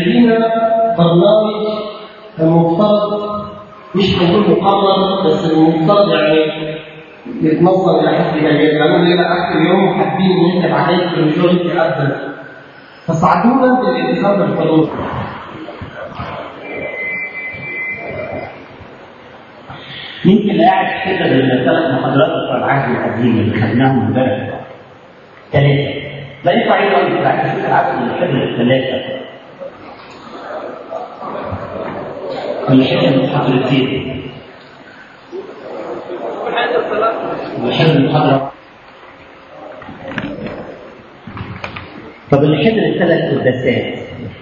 هيدينا برنامج المفترض مش هنقول مقرر بس المفترض يعني يتنظم الى حد كبير قالوا لي لا اخر يوم حابين نكتب عليك المجوريتي ابدا فساعدونا بالاتخاذ الحضور يمكن قاعد كده الثلاث محاضرات بتوع العهد القديم اللي خدناهم امبارح ثلاثه لا ينفع يقعد في العهد العهد اللي خدنا الثلاثه اللي حكم محاضرتين وحفظ المحاضرة طب اللي حضر الثلاث قداسات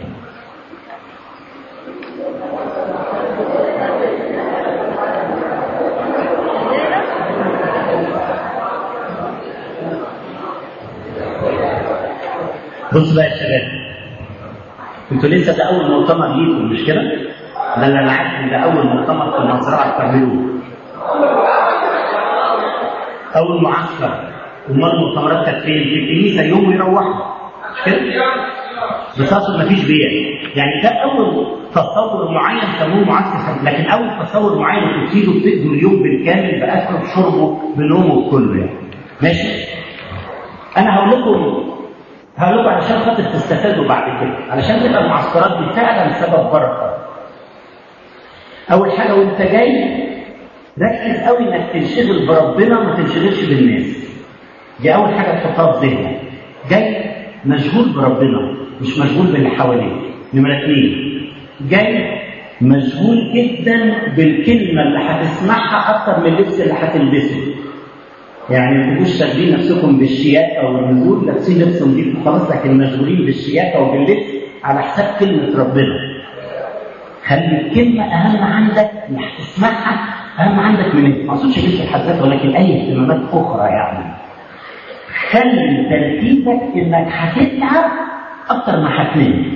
بص بقى يا شباب انتوا لسه ده اول مؤتمر ليكم مش كده؟ ده اللي انا عارف ان ده اول مؤتمر في المزرعه تعملوه اول معسكر امال المؤتمرات كانت فين؟ في الكنيسه يوم ويروحوا مش كده؟ بس اقصد مفيش بيع يعني ده اول تصور معين سموه معسكر لكن اول تصور معين تفيده بتقدر اليوم بالكامل باكله بشربه بنومه بكله يعني ماشي؟ انا هقول لكم هقول لكم علشان خاطر تستفادوا بعد كده علشان تبقى المعسكرات دي فعلا سبب بركه اول حاجه وانت جاي ركز قوي انك تنشغل بربنا وما تنشغلش بالناس دي اول حاجه تحطها في ذهنك جاي مشغول بربنا مش مشغول باللي حواليك نمره اثنين جاي مشغول جدا بالكلمه اللي هتسمعها اكتر من اللبس اللي هتلبسه يعني ما تبقوش شاغلين نفسكم بالشياكه والنزول لابسين لبس نظيف وخلاص لكن مشغولين بالشياكه وباللبس على حساب كلمه ربنا خلي الكلمه اهم عندك اللي هتسمعها اهم عندك من ايه؟ ما اقصدش لبس الحزات ولكن اي اهتمامات اخرى يعني. خلي تركيزك انك هتتعب اكتر ما هتنام.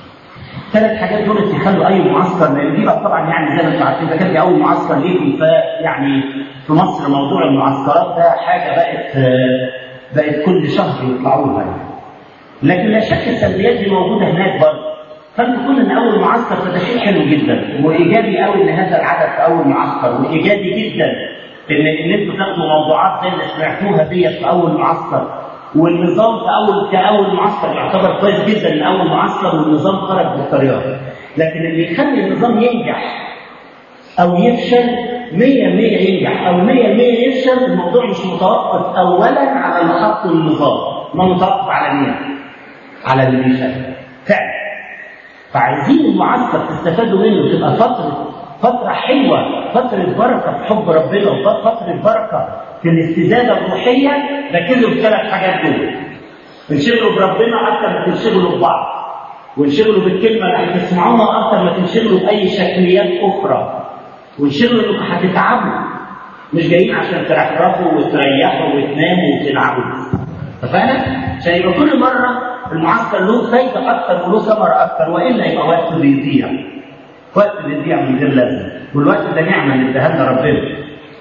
ثلاث حاجات دول يخلوا اي معسكر لان دي بقى طبعا يعني زي ما انتم عارفين ده كان اول معسكر ليكم فيعني في مصر موضوع المعسكرات ده حاجه بقت بقت كل شهر يطلعوها يعني. لكن لا شك السلبيات دي موجوده هناك برضه. فانت تقول ان اول معسكر فده شيء حلو جدا وايجابي قوي ان هذا العدد في اول معسكر وايجابي جدا ان ان انتوا تاخدوا موضوعات زي اللي سمعتوها ديت في اول معسكر والنظام في اول كاول معسكر يعتبر كويس جدا ان اول معسكر والنظام خرج بالطريقه لكن اللي يخلي النظام ينجح او يفشل 100% ينجح او 100% يفشل الموضوع مش متوقف اولا على اللي حطه النظام ما متوقف على مين؟ على اللي بيشتغل فعلا فعايزين المعسكر تستفادوا منه تبقى فترة فترة حلوة فترة بركة في حب ربنا وفترة بركة في الاستزادة الروحية ركزوا في الثلاث حاجات دول انشغلوا بربنا أكثر ما تنشغلوا ببعض وانشغلوا بالكلمة اللي هتسمعوها أكثر ما تنشغلوا بأي شكليات أخرى وانشغلوا إنكم هتتعبوا مش جايين عشان ترفرفوا وتريحوا وتناموا وتلعبوا اتفقنا؟ عشان يبقى كل مرة المعسكر له فايدة أكثر وله ثمرة أكثر وإلا يبقى وقت بيضيع. وقت بيضيع من غير لازمة، والوقت ده نعمة اللي اداها لنا ربنا.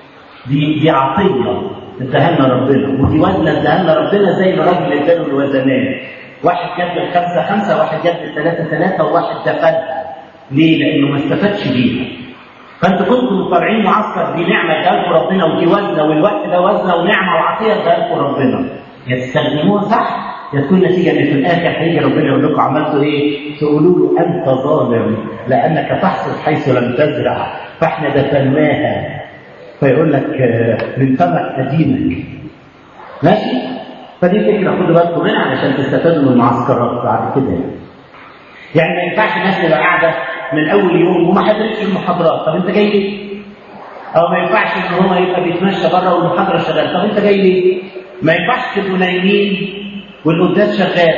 دي دي عطية اداها لنا ربنا، ودي وزنة اداها لنا ربنا زي ما الراجل اداله الوزنات. واحد جاب الخمسة خمسة، واحد جاب الثلاثة ثلاثة، وواحد دفنها. ليه؟ لأنه ما استفادش بيها. فانتوا كنتوا طالعين معسكر دي نعمة اداها لكم ربنا ودي وزنة والوقت ده وزنة ونعمة وعطية اداها لكم ربنا. يا تستخدموها صح يا تكون نتيجة ان في الاخر هيجي ربنا يقول لكم عملتوا ايه؟ تقولوا له انت ظالم لانك تحصد حيث لم تزرع فاحنا دفناها فيقول لك من فمك ادينك ماشي؟ فدي فكرة خدوا بالكم منها علشان تستفادوا من المعسكرات بعد كده يعني. يعني ما ينفعش الناس تبقى قاعدة من أول يوم وما حضرتش المحاضرات، طب أنت جاي ليه؟ أو ما ينفعش إن هو يبقى بيتمشى بره والمحاضرة شغالة، طب أنت جاي ليه؟ ما ينفعش تبقوا نايمين والقداس شغال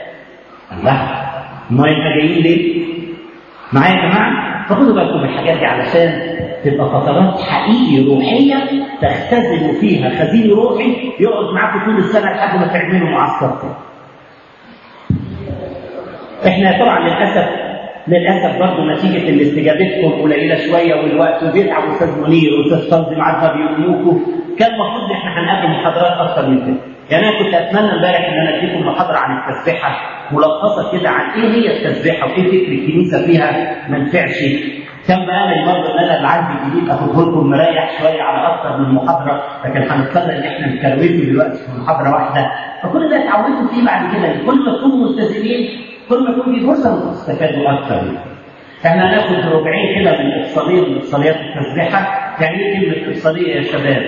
الله ما انت جايين ليه؟ معايا يا جماعه؟ فخدوا بالكم من الحاجات دي علشان تبقى فترات حقيقي روحيه تختزنوا فيها خزين روحي يقعد معاكم طول السنه لحد ما تعملوا معسكر احنا طبعا للاسف للاسف برضه نتيجه ان استجابتكم قليله شويه والوقت وبيتعب استاذ منير واستاذ فوزي معاد ما بيقولوكوا كان المفروض ان احنا هنقابل محاضرات اكتر من كده يعني انا كنت اتمنى امبارح ان انا اديكم محاضره عن التسبيحه ملخصه كده عن ايه هي التسبيحه وايه فكر الكنيسه فيها ما نفعش كان بقى برضه ان انا العهد الجديد اخده لكم مريح شويه على اكثر من محاضره لكن هنضطر ان احنا نكروته دلوقتي في محاضره واحده فكل ده اتعودتوا فيه بعد كده كل ما تكونوا ملتزمين كل ما يكون في فرصه انكم تستفادوا اكثر احنا هناخد ربعين كده من الاقصاليه من اقصاليات التسبيحه يعني ايه كلمه اقصاليه يا شباب؟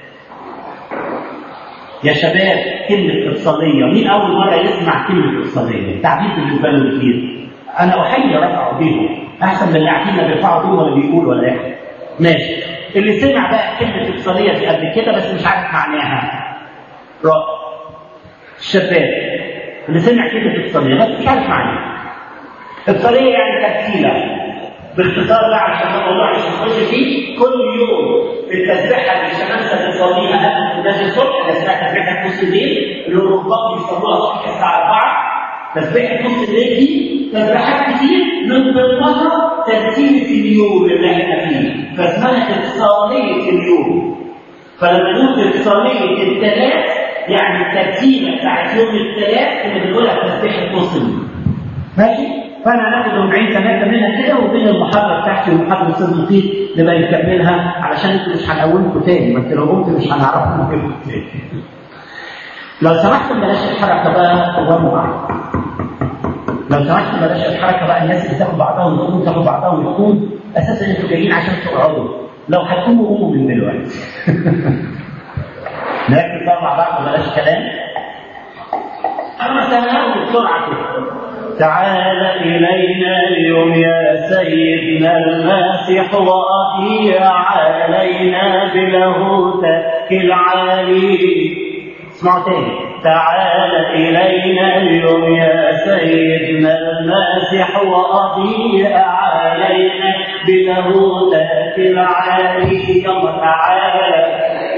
يا شباب كلمة إقصالية مين أول مرة يسمع كلمة إقصالية؟ التعبير بالنسبة له كتير أنا أحيي رفع ايديهم أحسن من اللي قاعدين لا بيرفعوا ايديهم ولا بيقولوا ولا إيه ماشي اللي سمع بقى كلمة إقصالية دي قبل كده بس مش عارف معناها رائع الشباب اللي سمع كلمة إقصالية بس مش عارف معناها إقصالية يعني ترتيلة باختصار بقى عشان الموضوع مش نخش فيه كل يوم في التسبيحه اللي الشمامسه بتصليها قبل الناس الصبح اللي اسمها تسبيحه نص الليل اللي الرهبان بيصلوها الصبح الساعه 4 تسبيحه نص الليل دي تسبيحات كتير من ضمنها ترتيب اليوم اللي احنا فيه فاسمها اتصاليه اليوم فلما نقول اتصاليه الثلاث يعني الترتيبه بتاعت يوم الثلاث اللي بنقولها تسبيحه نص الليل ماشي فانا هناخد 40 ثلاثه منها كده وبين المحاضره بتاعتي ومحاضره استاذ لطيف نبقى نكملها علشان انتوا مش هنقومكم تاني ما انتوا لو قمتوا مش هنعرفكم نجيبكم تاني. لو سمحتم بلاش الحركه بقى قوموا معايا. لو سمحتم بلاش الحركه بقى الناس اللي تاخد بعضها وتقوم تاخد بعضها وتقوم اساسا انتوا جايين عشان تقعدوا لو هتقوموا قوموا من دلوقتي. نركز بقى مع بعض وبلاش كلام. انا سهلها بسرعه كده. تعال إلينا اليوم يا سيدنا الماسح وأطيع علينا بلهوتك العالي اسمعوا تاني تعال إلينا اليوم يا سيدنا الماسح وأطيع علينا بلهوتك العالي يلا تعال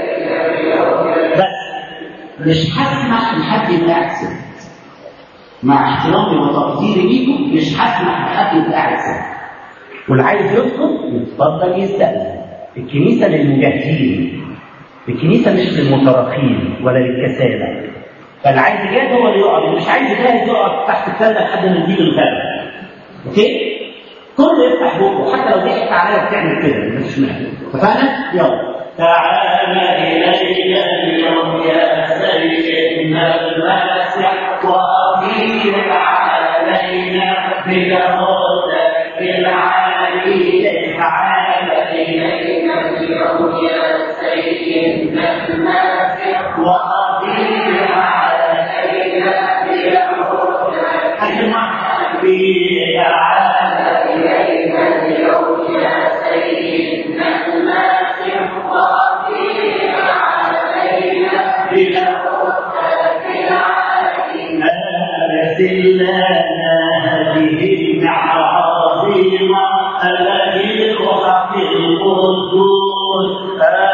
بس مش هسمح لحد يتعسف مع احترامي وتقديري ليكم مش هسمح لحد يتعسف واللي عايز يدخل يتفضل يستأذن الكنيسة للمجاهدين الكنيسة مش للمترفين ولا للكسالى فاللي عايز يجاهد هو اللي يقعد اللي مش عايز يجاهد يقعد تحت الكلة لحد ما نجيب الغدا اوكي؟ كله يفتح بقه حتى لو ضحك عليا بتعمل كده مفيش مانع اتفقنا؟ يلا تعال إلينا اليوم يا سيدنا المسيح وأطيع علينا بلهوتك العالي تعال إلينا اليوم يا سيدنا المسيح وأطيع علينا بلهوتك العالي تعال إلينا اليوم يا سيدنا المسيح وأطيع علينا بلهوتك العالي أرسل لنا هذه النعمة العظيمة التي روحك القدوس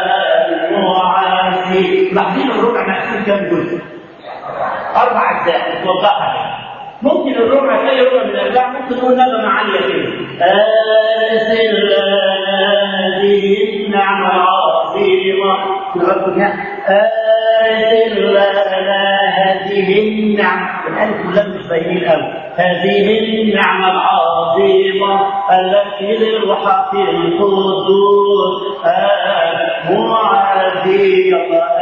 المعافي لاحظين الربع مقسوم كم جزء؟ أربع أجزاء توضحها ممكن الربع تلاقي ربع من الأرباع ممكن نقول نغمة عالية كده أرسل لنا هذه النعمة العظيمة أرسل لنا هذه النعمة الألف واللام مش باينين قوي هذه النعمة العظيمة التي للروح القدوس معافية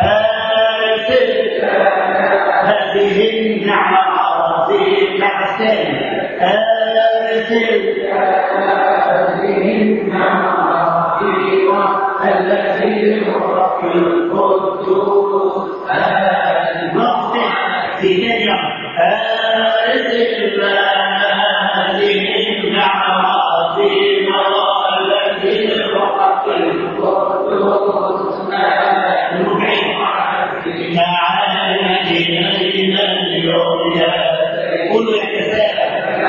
أرسل هذه النعمة العظيمة الثانية أرسل هذه النعمة العظيمة التي للروح القدوس المغفر في كلمة أرسل لنا هذه النعمة العظيمة التي للروح القدوس تعال إلينا اليوم يا قل يتساءل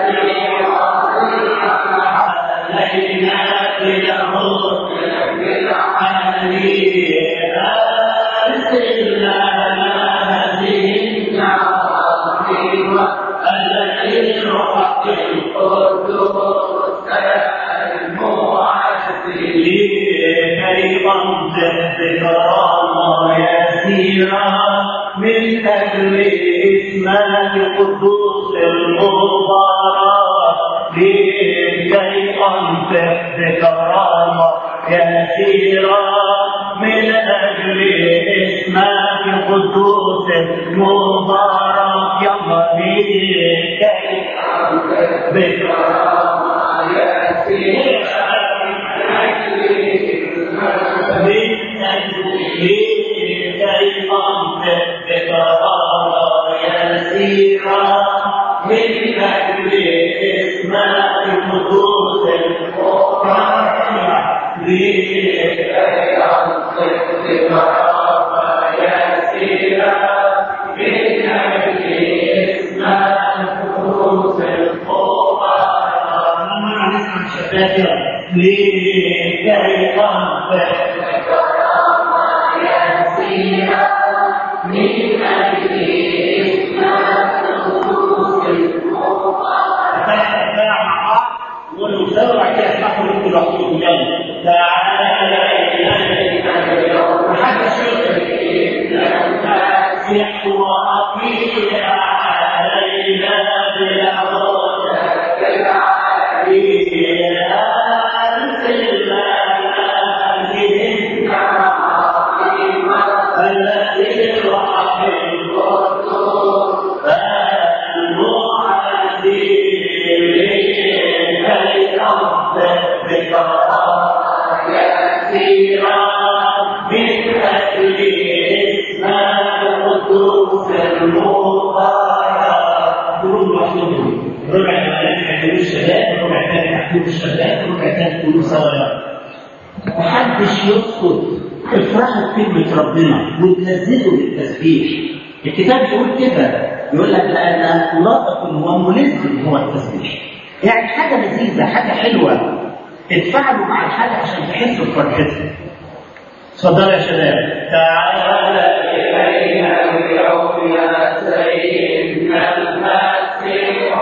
علينا بلهوت العالي أرسل لنا هذه النعمة التي روحك القدوس المعافي كي تنطق ذكرى الله يسيرا من من أجل اسمك القدوس المبارك لكي أنفق بكرامة كثيرة من أجل اسمك القدوس المبارك يلا لكي أنفق بكرامة من أجل اسماء القدوس المقرنة لكي أنطق بكرامة يسيرة من أجل اسماء القدوس المقرنة لما نسمع شباب لكي أنطق بكرامة يسيرة من أجل اسماء القدوس المقرنة مع بعض ونسوي بعد كده اسمعوا انتوا لوحدكم يلا تعالى الينا محدش يمسح واطيع علينا بالعودة العالية أرسل ملائكتهم التي وحد القدوس محدش يسكت افرحوا بكلمة ربنا وتلذذوا بالتسبيح الكتاب يقول كده يقول لك لأن لطف وملذ هو التسبيح يعني حاجة لذيذة حاجة حلوة اتفاعلوا مع الحاجة عشان تحسوا بفرحتها اتفضلوا يا شباب تعالى إلينا اليوم يا سيدنا المسيح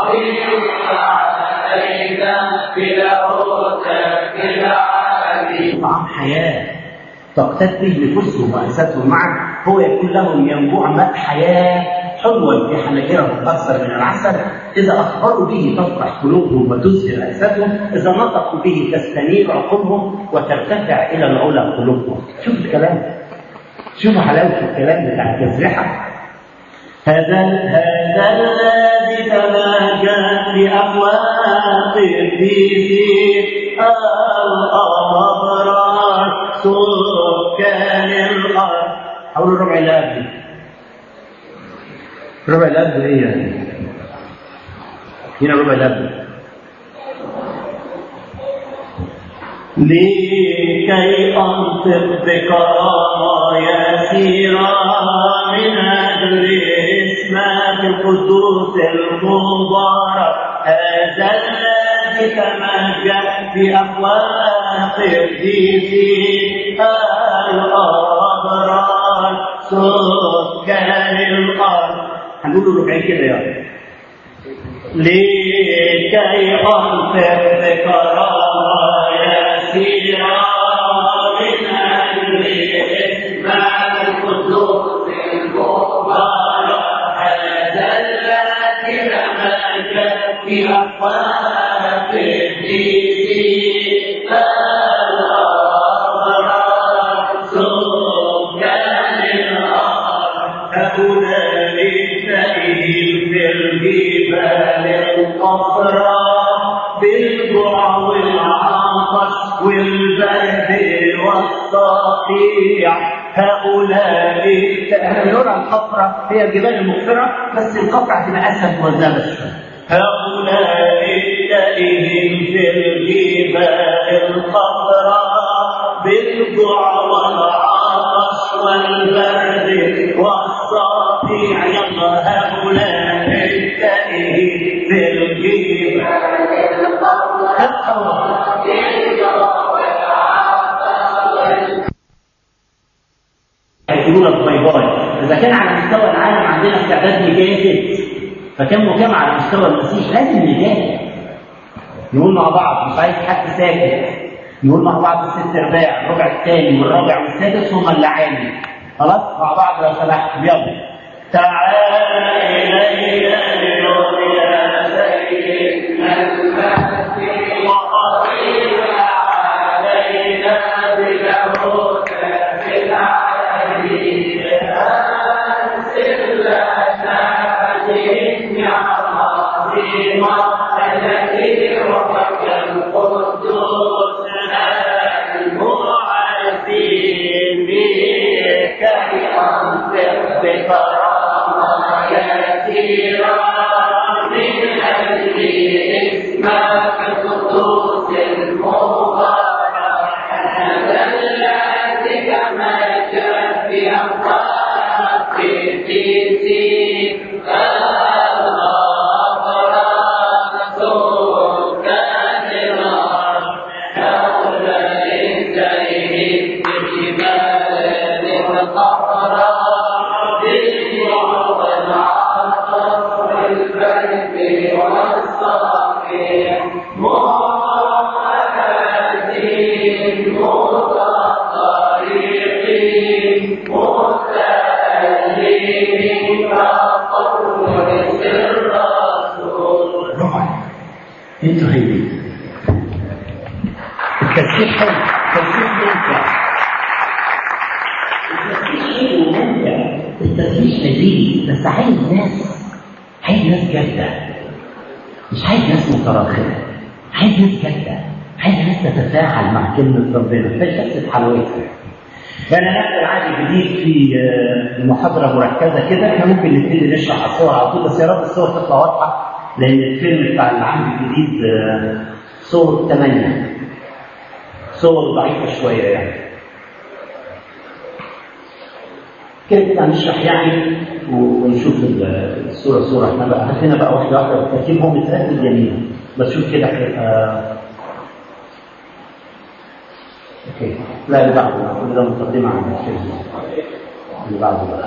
علينا بلاهوتك العالي طعام حياة تقتد به نفوسهم وأنفسهم معا هو يكون لهم ينبوع ماء حياة حلوا في حناجرهم أكثر من العسل إذا أخبروا به تفرح قلوبهم وتزهر أجسادهم إذا نطقوا به تستنير عقولهم وترتفع إلى العلا قلوبهم شوف الكلام شوفوا حلاوة الكلام بتاع التسبيحة هذا هذا الذي تماجى بأقوام الدين الأبرار سكان الأرض حول ربع الأب ربع الأب إيه يعني؟ هنا ربع الأب لكي أنطق بكرامة يسيرة من أجل اسمك القدوس المبارك هذا الذي تمجد في أفواه القديسين الأبرار سكان الأرض هنقول ربعين كده يا لكي أنطق بكرامة يسيرة من أجل اسمك القدوس المبارك هذا الذي تمجد في أفواه القديسين الأبرار سكان الأرض هؤلاء التائهين في الجبال القصراء بالجوع والعطش والبرد والصقيع هؤلاء التائهين القطرة هي الجبال المغفرة بس القطرة هتبقى أسهل وزابة شوية هؤلاء التائهين في الجبال الخضراء بالجوع والعطش والبرد والصقيع يلا هؤلاء التائهين في الجبال الخضراء هيقولوا لك باي باي اذا كان على مستوى العالم عندنا استعداد نجاهد فكان مكان على مستوى المسيح لازم نجاهد نقول مع بعض مش عايز حد ساكت نقول مع بعض الست ارباع الربع الثاني والرابع والسادس هم اللي عالي خلاص مع بعض لو سمحتوا يلا تعال إلينا لنريا سيدنا المهدي وقضي علينا بجهود في العالمين أنزل لنا جميع عظيمة التي ربك القدوس المعزين بك أنفق بكرامة كثيرة من أجل اسمك القدوس المبارك هذا الذي كما جاء في أنفاق في سين انتوا هايلين التسبيح حلو التسبيح ممتع التسبيح حلو وممتع التسبيح لذيذ بس عايز ناس عايز ناس جادة مش عايز ناس متراخية عايز ناس جادة عايز ناس تتفاعل مع كلمة ربنا مش بس حلاوتها فأنا نفس العهد الجديد في محاضرة مركزة كده كان ممكن نبتدي نشرح الصور على طول بس يا رب الصور تطلع واضحة لأن الفيلم بتاع العهد الجديد صور ثمانية صور ضعيفة شوية يعني كده كده هنشرح يعني ونشوف الصورة صورة احنا بقى هات لنا بقى واحدة واحدة بالترتيب هو مترتب جميل بس شوف كده هتبقى اوكي لا اللي بعده كل ده مقدمة عن الفيلم اللي بعده بقى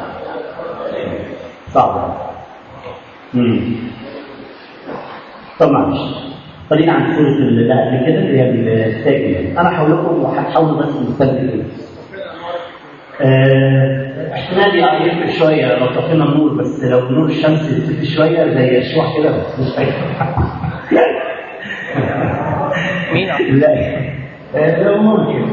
صعب امم طب معلش خلينا عن سورة اللي قبل كده اللي هي الساجدة أنا هقول لكم وهتحاولوا بس نستنتج آه، احتمال يعني يفرق شوية لو طفينا النور بس لو نور الشمس يطفي شوية زي الشوح كده بس مش مين لا آه، ممكن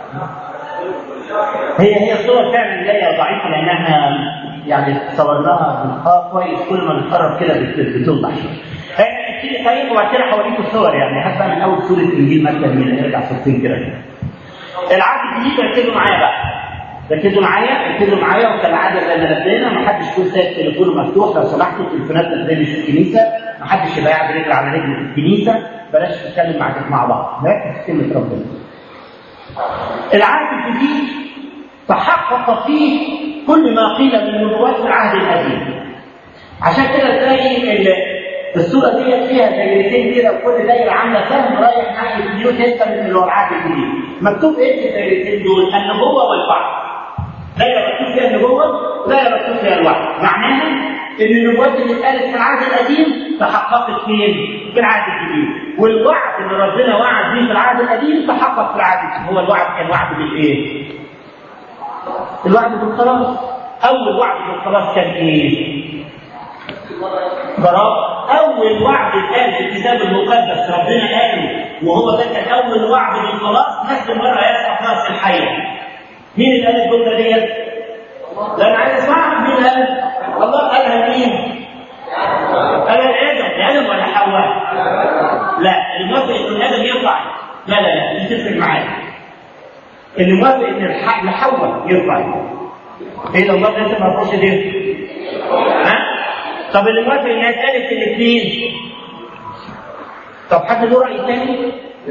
هي هي الصورة فعلا جاية ضعيفة لأنها يعني صورناها اه كويس كل ما نقرب كده بت- بتوضح شوية. احكي طيب وبعد كده هوريكم الصور يعني هبقى من أول سورة إنجيل متى من نرجع صورتين كده العهد الجديد ركزوا معايا بقى ركزوا معايا ركزوا معايا وكالعاده زي ما نبهنا ما حدش يكون سايب تليفونه مفتوح لو سمحتوا تليفوناتنا زي في الكنيسه ما حدش يبقى قاعد رجل على رجل في الكنيسه بلاش نتكلم مع مع بعض ركز في كلمه ربنا العهد الجديد تحقق فيه كل ما قيل من نبوات العهد القديم عشان كده تلاقي ال- الصوره ديت فيها دايرتين كده وكل دايره عامله سهم رايح ناحيه نيو تestament اللي هو العهد الجديد مكتوب ايه في الدايرتين دول؟ النبوه والوعد دايره مكتوب فيها النبوه دايره مكتوب فيها الوعد معناها ان النبوات اللي اتقالت في العهد القديم تحققت فين؟ في العهد الجديد والوعد اللي ربنا وعد بيه في العهد القديم تحقق في العهد الجديد هو الوعد كان وعد بالايه؟ الوعد بالخلاص اول وعد بالخلاص كان ايه؟ براء اول وعد اتقال في الكتاب المقدس ربنا قاله وهو ده كان اول وعد بالخلاص نفس المره يسقط راس الحيه مين اللي قال الجمله ديت؟ لا انا عايز اسمعها مين قال؟ الله قالها مين؟ قالها لادم لادم ولا حواء؟ لا اللي موافق ان ادم يطلع لا لا لا مش تفرق معايا اللي موافق ان الح- لحواء يطلع ايه لو موافق انت ما تروحش ليه؟ ها؟ طب اللي موافق انها اتقالت الاثنين طب حد له راي تاني؟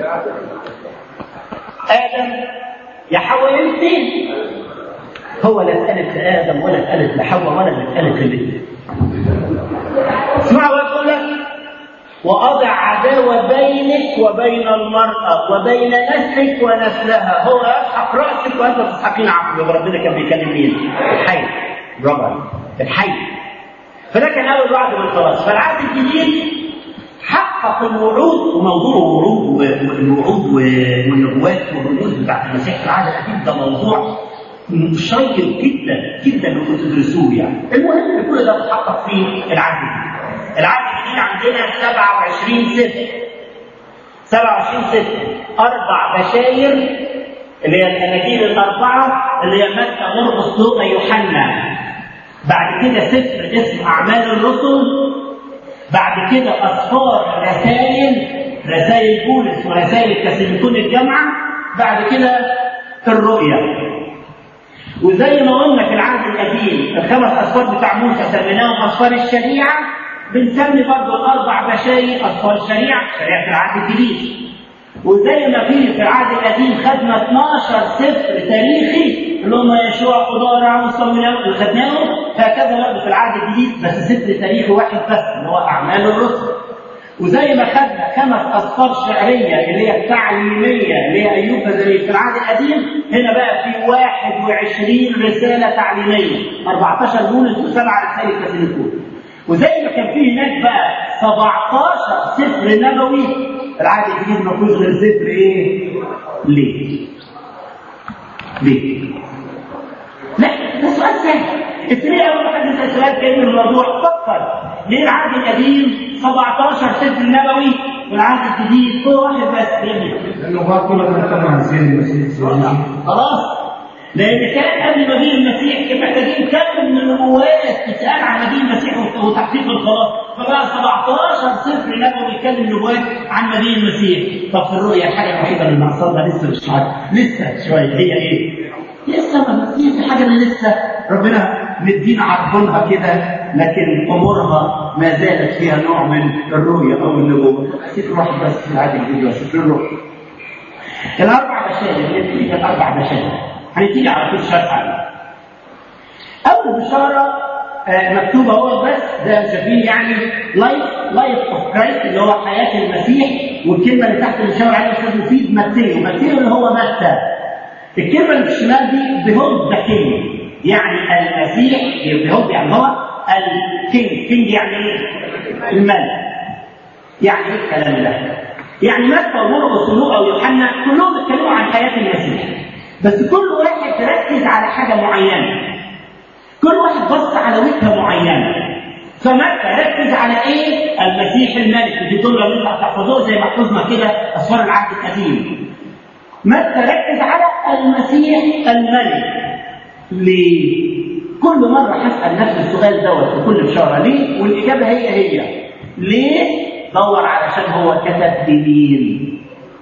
ادم يا حواء الاثنين هو لا اتقالت لادم ولا اتقالت لحواء ولا اللي اتقالت للاثنين اسمعوا بقى يقول لك وأضع عداوة بينك وبين المرأة وبين نسلك ونسلها هو يسحق رأسك وأنت تسحقين عقله يبقى ربنا كان بيكلم مين؟ الحي برافو عليك. الحي فده كان أول وعد بالخلاص فالعهد الجديد حقق الوعود وموضوع ورود والوعود والنبوات والرموز بتاعت المسيح في العهد القديم ده موضوع شيق جدا جدا انكم تدرسوه يعني المهم كل ده بتحقق فيه العهد الجديد العهد الجديد عندنا 27 سفر 27 سفر اربع بشاير اللي هي الاناجيل الاربعه اللي هي متى مرقس لوقا يوحنا بعد كده سفر اسمه اعمال الرسل بعد كده اسفار رسائل رسائل بولس ورسائل كاثوليكون الجامعه بعد كده الرؤيا وزي ما قلنا في العهد القديم الخمس اسفار بتاع موسى سميناهم اسفار الشريعه بنسمي برضه الاربع بشاير اسفار الشريعه شريعه العهد الجديد وزي ما في في العهد القديم خدنا 12 سفر تاريخي اللي هم يشوع قضاء رعم الصوميات اللي خدناهم هكذا برضه في العهد الجديد بس سفر تاريخي واحد بس اللي هو اعمال الرسل وزي ما خدنا خمس اسفار شعريه اللي هي التعليميه اللي هي ايوب زي في العهد القديم هنا بقى في 21 رساله تعليميه 14 بولس وسبع رسائل كاثوليكون وزي ما كان في هناك بقى 17 سفر نبوي العهد الجديد ما فيهوش غير سفر ايه؟ ليه؟ ليه؟ لا ده سؤال سهل انت ليه اول ما حد يسال سؤال كان الموضوع فكر ليه العهد القديم 17 سفر نبوي والعهد الجديد هو واحد بس يا لانه بقى كل ما نتكلم عن سير المسيح خلاص لان كان قبل مجيء المسيح كان محتاجين كم من النبوات تتقال عن مجيء المسيح وتحقيق الخلاص فبقى 17 سفر نبوي بيتكلم نبوات عن مجيء المسيح طب في الرؤيا الحاجه الوحيده اللي ناقصاها لسه مش عارف لسه شويه هي ايه؟ لسه ما في حاجه اللي لسه ربنا مدينا عرضونها كده لكن امورها ما زالت فيها نوع من الرؤيه او النبوه سفر واحد بس في العهد الجديد وسفر الرؤيا الاربع بشائر اللي الاربع بشائر هنبتدي على طول شرح عليه. أول بشارة آه، مكتوبة هو بس ده شايفين يعني لايف لايف اوف كرايست اللي هو حياة المسيح والكلمة اللي تحت اللي شاور عليها أستاذ مفيد ماتيو ماتيو اللي هو متى الكلمة اللي في الشمال دي بيهولد ذا كينج يعني المسيح بيهولد يعني هو الكينج كينج يعني ايه؟ الملك يعني ايه الكلام ده؟ يعني متى ومرقس ولوقا ويوحنا كلهم اتكلموا عن حياة المسيح بس كل واحد ركز على حاجة معينة كل واحد بص على وجهة معينة فمتى ركز على ايه؟ المسيح الملك دي دول اللي انت تحفظوها زي ما حفظنا كده اسفار العهد القديم متى ركز على المسيح الملك ليه؟ كل مرة هسأل نفس السؤال دوت في كل بشارة ليه؟ والإجابة هي هي ليه؟ دور علشان هو كتب لمين؟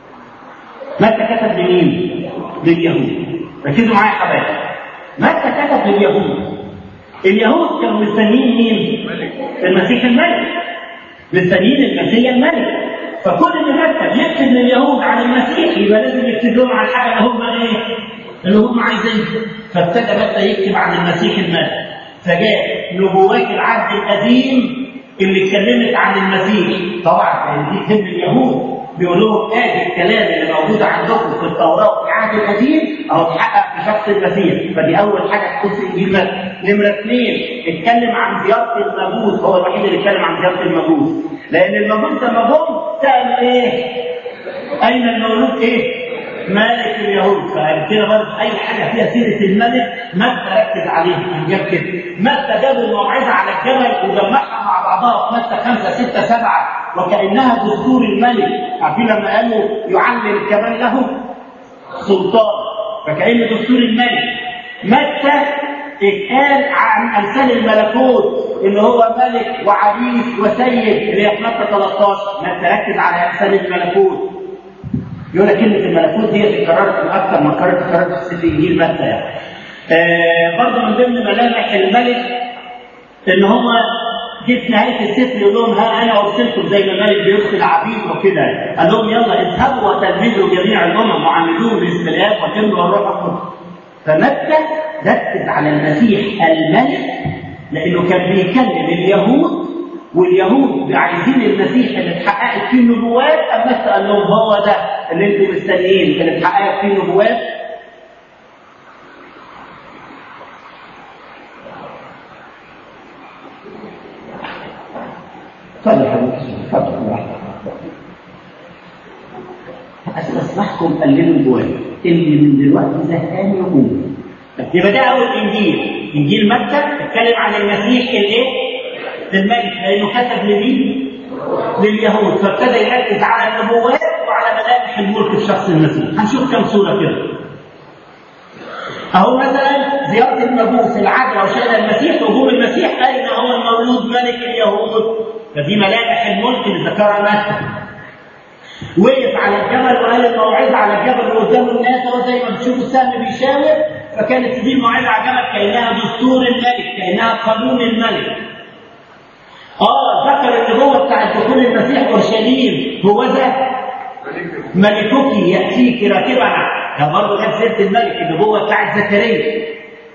متى كتب لمين؟ لليهود ركزوا معايا يا حبايبي متى كتب لليهود اليهود كانوا مستنيين مين المسيح الملك مستنيين المسيح الملك فكل اللي كتب يكتب لليهود عن المسيح يبقى لازم يكتب لهم عن حاجه اللي هم ايه اللي هم عايزينها فابتدى متى يكتب عن المسيح الملك فجاء نبوات العهد القديم اللي اتكلمت عن المسيح طبعا دي تهم اليهود بيقول لهم ادي الكلام اللي موجود عندكم في التوراه وفي العهد القديم اهو اتحقق في شخص المسيح فدي اول حاجه تخص انجيل متى نمره اثنين اتكلم عن زياره المجوس هو الوحيد اللي اتكلم عن زياره المجوس لان المجوس لما جم سالوا ايه؟ اين المولود ايه؟ ملك اليهود فكده برضه اي حاجه فيها سيره الملك متى ركز عليها جاب كده متى جاب الموعظه على الجبل وجمعها مع بعضها في متى خمسه سته سبعه وكانها دستور الملك عارفين لما قالوا يعلم كمان له سلطان فكأن دستور الملك متى اتقال عن امثال الملكوت اللي هو ملك وعريس وسيد اللي هي في متى 13 متى ركز على امثال الملكوت يقول لك كلمه الملكوت دي اتكررت اكثر من كررت اتكررت في سفر انجيل متى يعني. آه برضه من ضمن ملامح الملك ان هو جه في نهايه السفر يقول لهم ها انا ارسلكم زي ما الملك بيرسل عبيد وكده قال لهم يلا اذهبوا وتلمذوا جميع الامم وعمدوهم باسم الاب والابن والروح القدس فمتى ركز على المسيح الملك لانه كان بيكلم اليهود واليهود عايزين المسيح اللي اتحققت فيه النبوات اما قال لهم هو ده اللي انتم مستنيين اللي اتحققت فيه النبوات اتفضل حضرتك اتفضل براحتك استسمحكم قللوا الجواب اللي من دلوقتي زهقان يقوم يبقى ده اول انجيل انجيل متى اتكلم عن المسيح الايه الملك لانه كتب لمين لليهود فابتدى يركز على النبوات وعلى ملامح الملك في شخص المسيح هنشوف كم صوره كده اهو مثلا زياره النبوس العدوى وشهد المسيح وجوب المسيح اين هو المولود ملك اليهود فدي ملامح الملك اللي ذكرها متى وقف على الجبل وقال الموعظه على الجبل وقدام الناس هو زي ما بتشوف السهم بيشاور فكانت دي الموعظه على الجبل كانها دستور الملك كانها قانون الملك اه ذكر النبوه بتاعت دخول المسيح اورشليم هو ذا ملكك ياتيك راكبا ده برضه كان سيره الملك النبوه بتاعت زكريا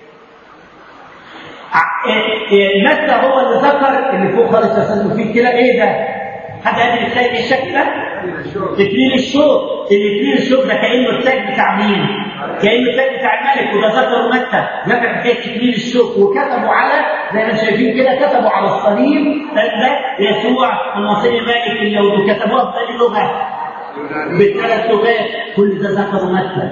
متى هو اللي ذكر اللي فوق خالص يا استاذ مفيد كده ايه ده؟ حد قادر يتخيل ايه الشكل ده؟ تكليل الشوق التكليل الشوق ده كانه التاج بتاع مين؟ كانه التاج بتاع الملك وده ذكره متى ذكر حكايه تكليل الشوق وكتبوا على زي ما شايفين كده كتبوا على الصليب ده يسوع المصير الملك اليهود كتبوها بأي لغه؟ بثلاث لغات كل ده ذكره متى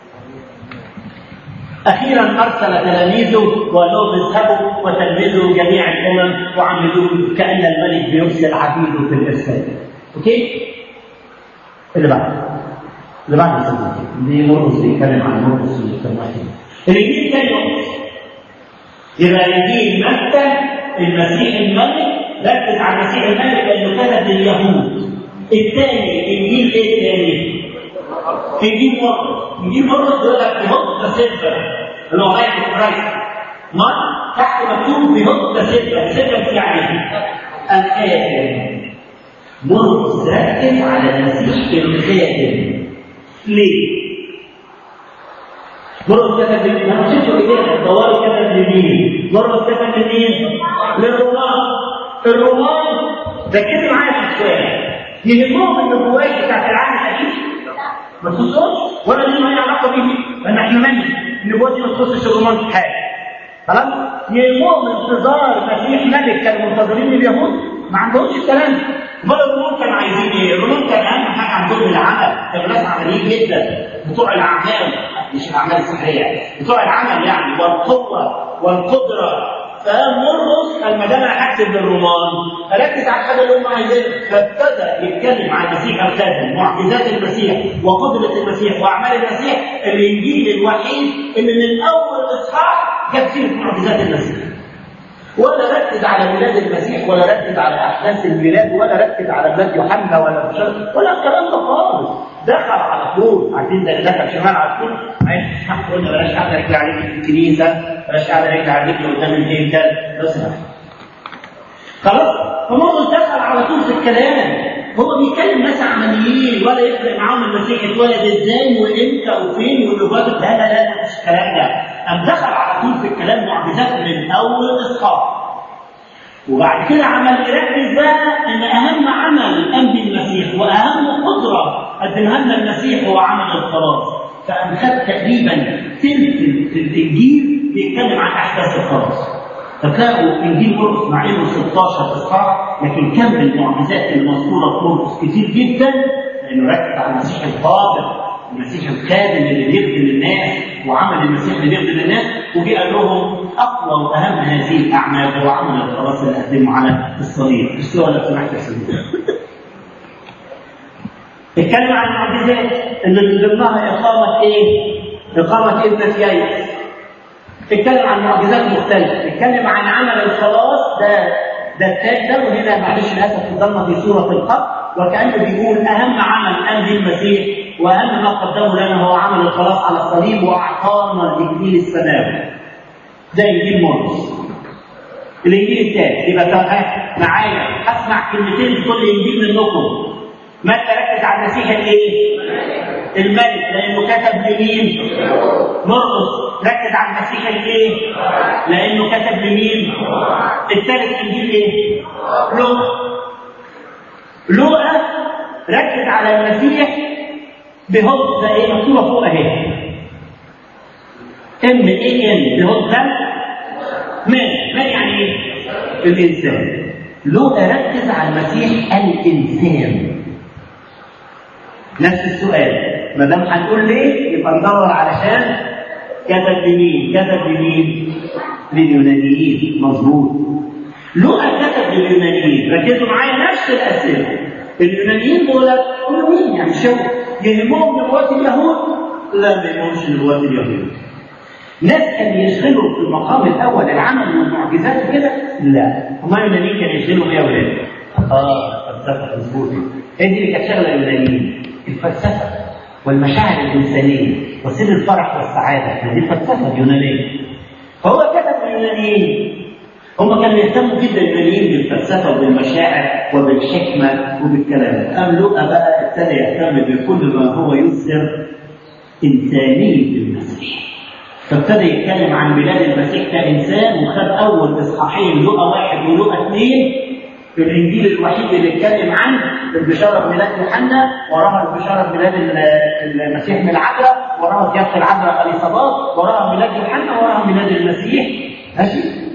أخيرا أرسل تلاميذه وقال لهم اذهبوا وتلمذوا جميع الأمم وعملوا كأن الملك بيرسل عبيده في الإرسال. أوكي؟ اللي بعده. اللي بعده يا سيدي دي مرقس بيتكلم عن مرقس في المجتمعين. الإنجيل تاني مرقس. يبقى إنجيل متى المسيح الملك ركز على المسيح الملك لأنه كتب لليهود. الثاني إنجيل إيه الثاني؟ انجيل مرقس انجيل مرقس بيقول لك بيحط ذا سيلفر اللي هو رايح كرايست ما تحت مكتوب بيحط ذا سيلفر سيلفر يعني الخاتم مرقس ركز على المسيح الخاتم ليه؟ مرقس كتب لمين؟ ما شفتوا ايدينا الدوار كتب لمين؟ مرقس كتب لمين؟ للرومان الرومان ركزوا معايا في السؤال يهمهم النبوات بتاعت العالم القديم ما تخصهمش ولا ليهم اي علاقه بيه لان احنا مالنا النبوات دي ما تخصش الرومان في حاجه خلاص يهمهم انتظار مسيح ملك كانوا منتظرين اليهود ما عندهمش الكلام امال الرومان كانوا عايزين ايه؟ الرومان كان اهم حاجه عندهم العمل كانوا ناس عمليين جدا بتوع الاعمال مش الاعمال السحريه بتوع العمل يعني والقوه والقدره فمرقس قال ما دام انا هكتب للرومان اركز على الحاجه اللي هم عايزينها فابتدى يتكلم عن المسيح الخاتم معجزات المسيح وقدره المسيح واعمال المسيح الانجيل الوحيد اللي من اول اصحاح جاب سيره معجزات المسيح ولا ركز على ميلاد المسيح ولا ركز على احداث الميلاد ولا ركز على ميلاد يوحنا ولا بشر ولا الكلام ده خالص دخل على طول عارفين زي اللي دخل شمال على طول عايز تفتح قلنا بلاش قاعده رجل عليك في الكنيسه بلاش قاعده رجل عليك قدام الهيكل بس خلاص فمرقس دخل على طول في الكلام هو بيكلم ناس عمليين ولا يفرق معاهم المسيح اتولد ازاي وامتى وفين واللغات لا لا لا مفيش الكلام ده قام دخل على طول في الكلام معجزات من اول اصحاح وبعد كده عمل يركز بقى ان اهم عمل قام به المسيح واهم قدره قدمها لنا المسيح هو عمل الخلاص فقام خد تقريبا ثلث الانجيل بيتكلم عن احداث الخلاص فتلاقوا انجيل مرقس مع انه 16 اصحاح لكن كم المعجزات المذكوره في مرقس كتير جدا لانه ركز على المسيح الفاضل المسيح الخادم اللي بيخدم الناس وعمل المسيح اللي بيخدم الناس وجي قال لهم اقوى واهم هذه الاعمال هو عمل الخلاص اللي قدمه على الصليب الصوره لو سمحت يا سيدي اتكلم عن المعجزات اللي من ضمنها اقامه ايه؟ اقامه ابنه يايس اتكلم عن معجزات مختلفه اتكلم عن عمل الخلاص ده ده التاج ده وهنا معلش للاسف الضلمه في سوره الخط وكانه بيقول اهم عمل قام به المسيح واهم ما قدمه لنا هو عمل الخلاص على الصليب واعطانا الاكليل السماوي ده انجيل مرقس الانجيل الثاني يبقى معايا هسمع كلمتين في كل انجيل منكم متى ركز على المسيح الايه؟ الملك لانه كتب لمين؟ مرقس ركز على المسيح الايه؟ لانه كتب لمين؟ الثالث انجيل ايه؟ لوقا لوقا ركز على المسيح بهوت زي ايه مكتوبه فوق اهي ام اي ان بهوت ده من من يعني ايه؟ الانسان لوقا ركز على المسيح الانسان نفس السؤال ما دام هنقول ليه يبقى ندور علشان كتب لمين؟ كتب لمين؟ لليونانيين مظبوط لوقا كتب لليونانيين ركزوا معايا نفس الاسئله اليونانيين دول هم مين يعني شو يهمهم نبوات اليهود؟ لا ما يهمهمش نبوات اليهود ناس كانوا يشغلوا في المقام الاول العمل والمعجزات وكده لا هم اليونانيين كانوا يشغلوا ايه يا ولاد؟ اه الفلسفه مظبوط هي دي اللي كانت شغله اليونانيين الفلسفه والمشاعر الانسانيه وسر الفرح والسعاده هذه الفلسفه اليونانيه فهو كتب اليونانيين هم كانوا يهتموا جدا اليونانيين بالفلسفه وبالمشاعر وبالحكمه وبالكلام قام لوقا بقى ابتدى يهتم بكل ما هو يظهر انسانيه المسيح فابتدى يتكلم عن ميلاد المسيح كانسان وخد اول اصحاحين لقا واحد ولقا اثنين في الانجيل الوحيد اللي اتكلم عن البشاره بميلاد يوحنا وراها البشاره بميلاد المسيح من العذراء وراها ضيافه العذراء اليصابات وراها ميلاد يوحنا وراها ميلاد المسيح ماشي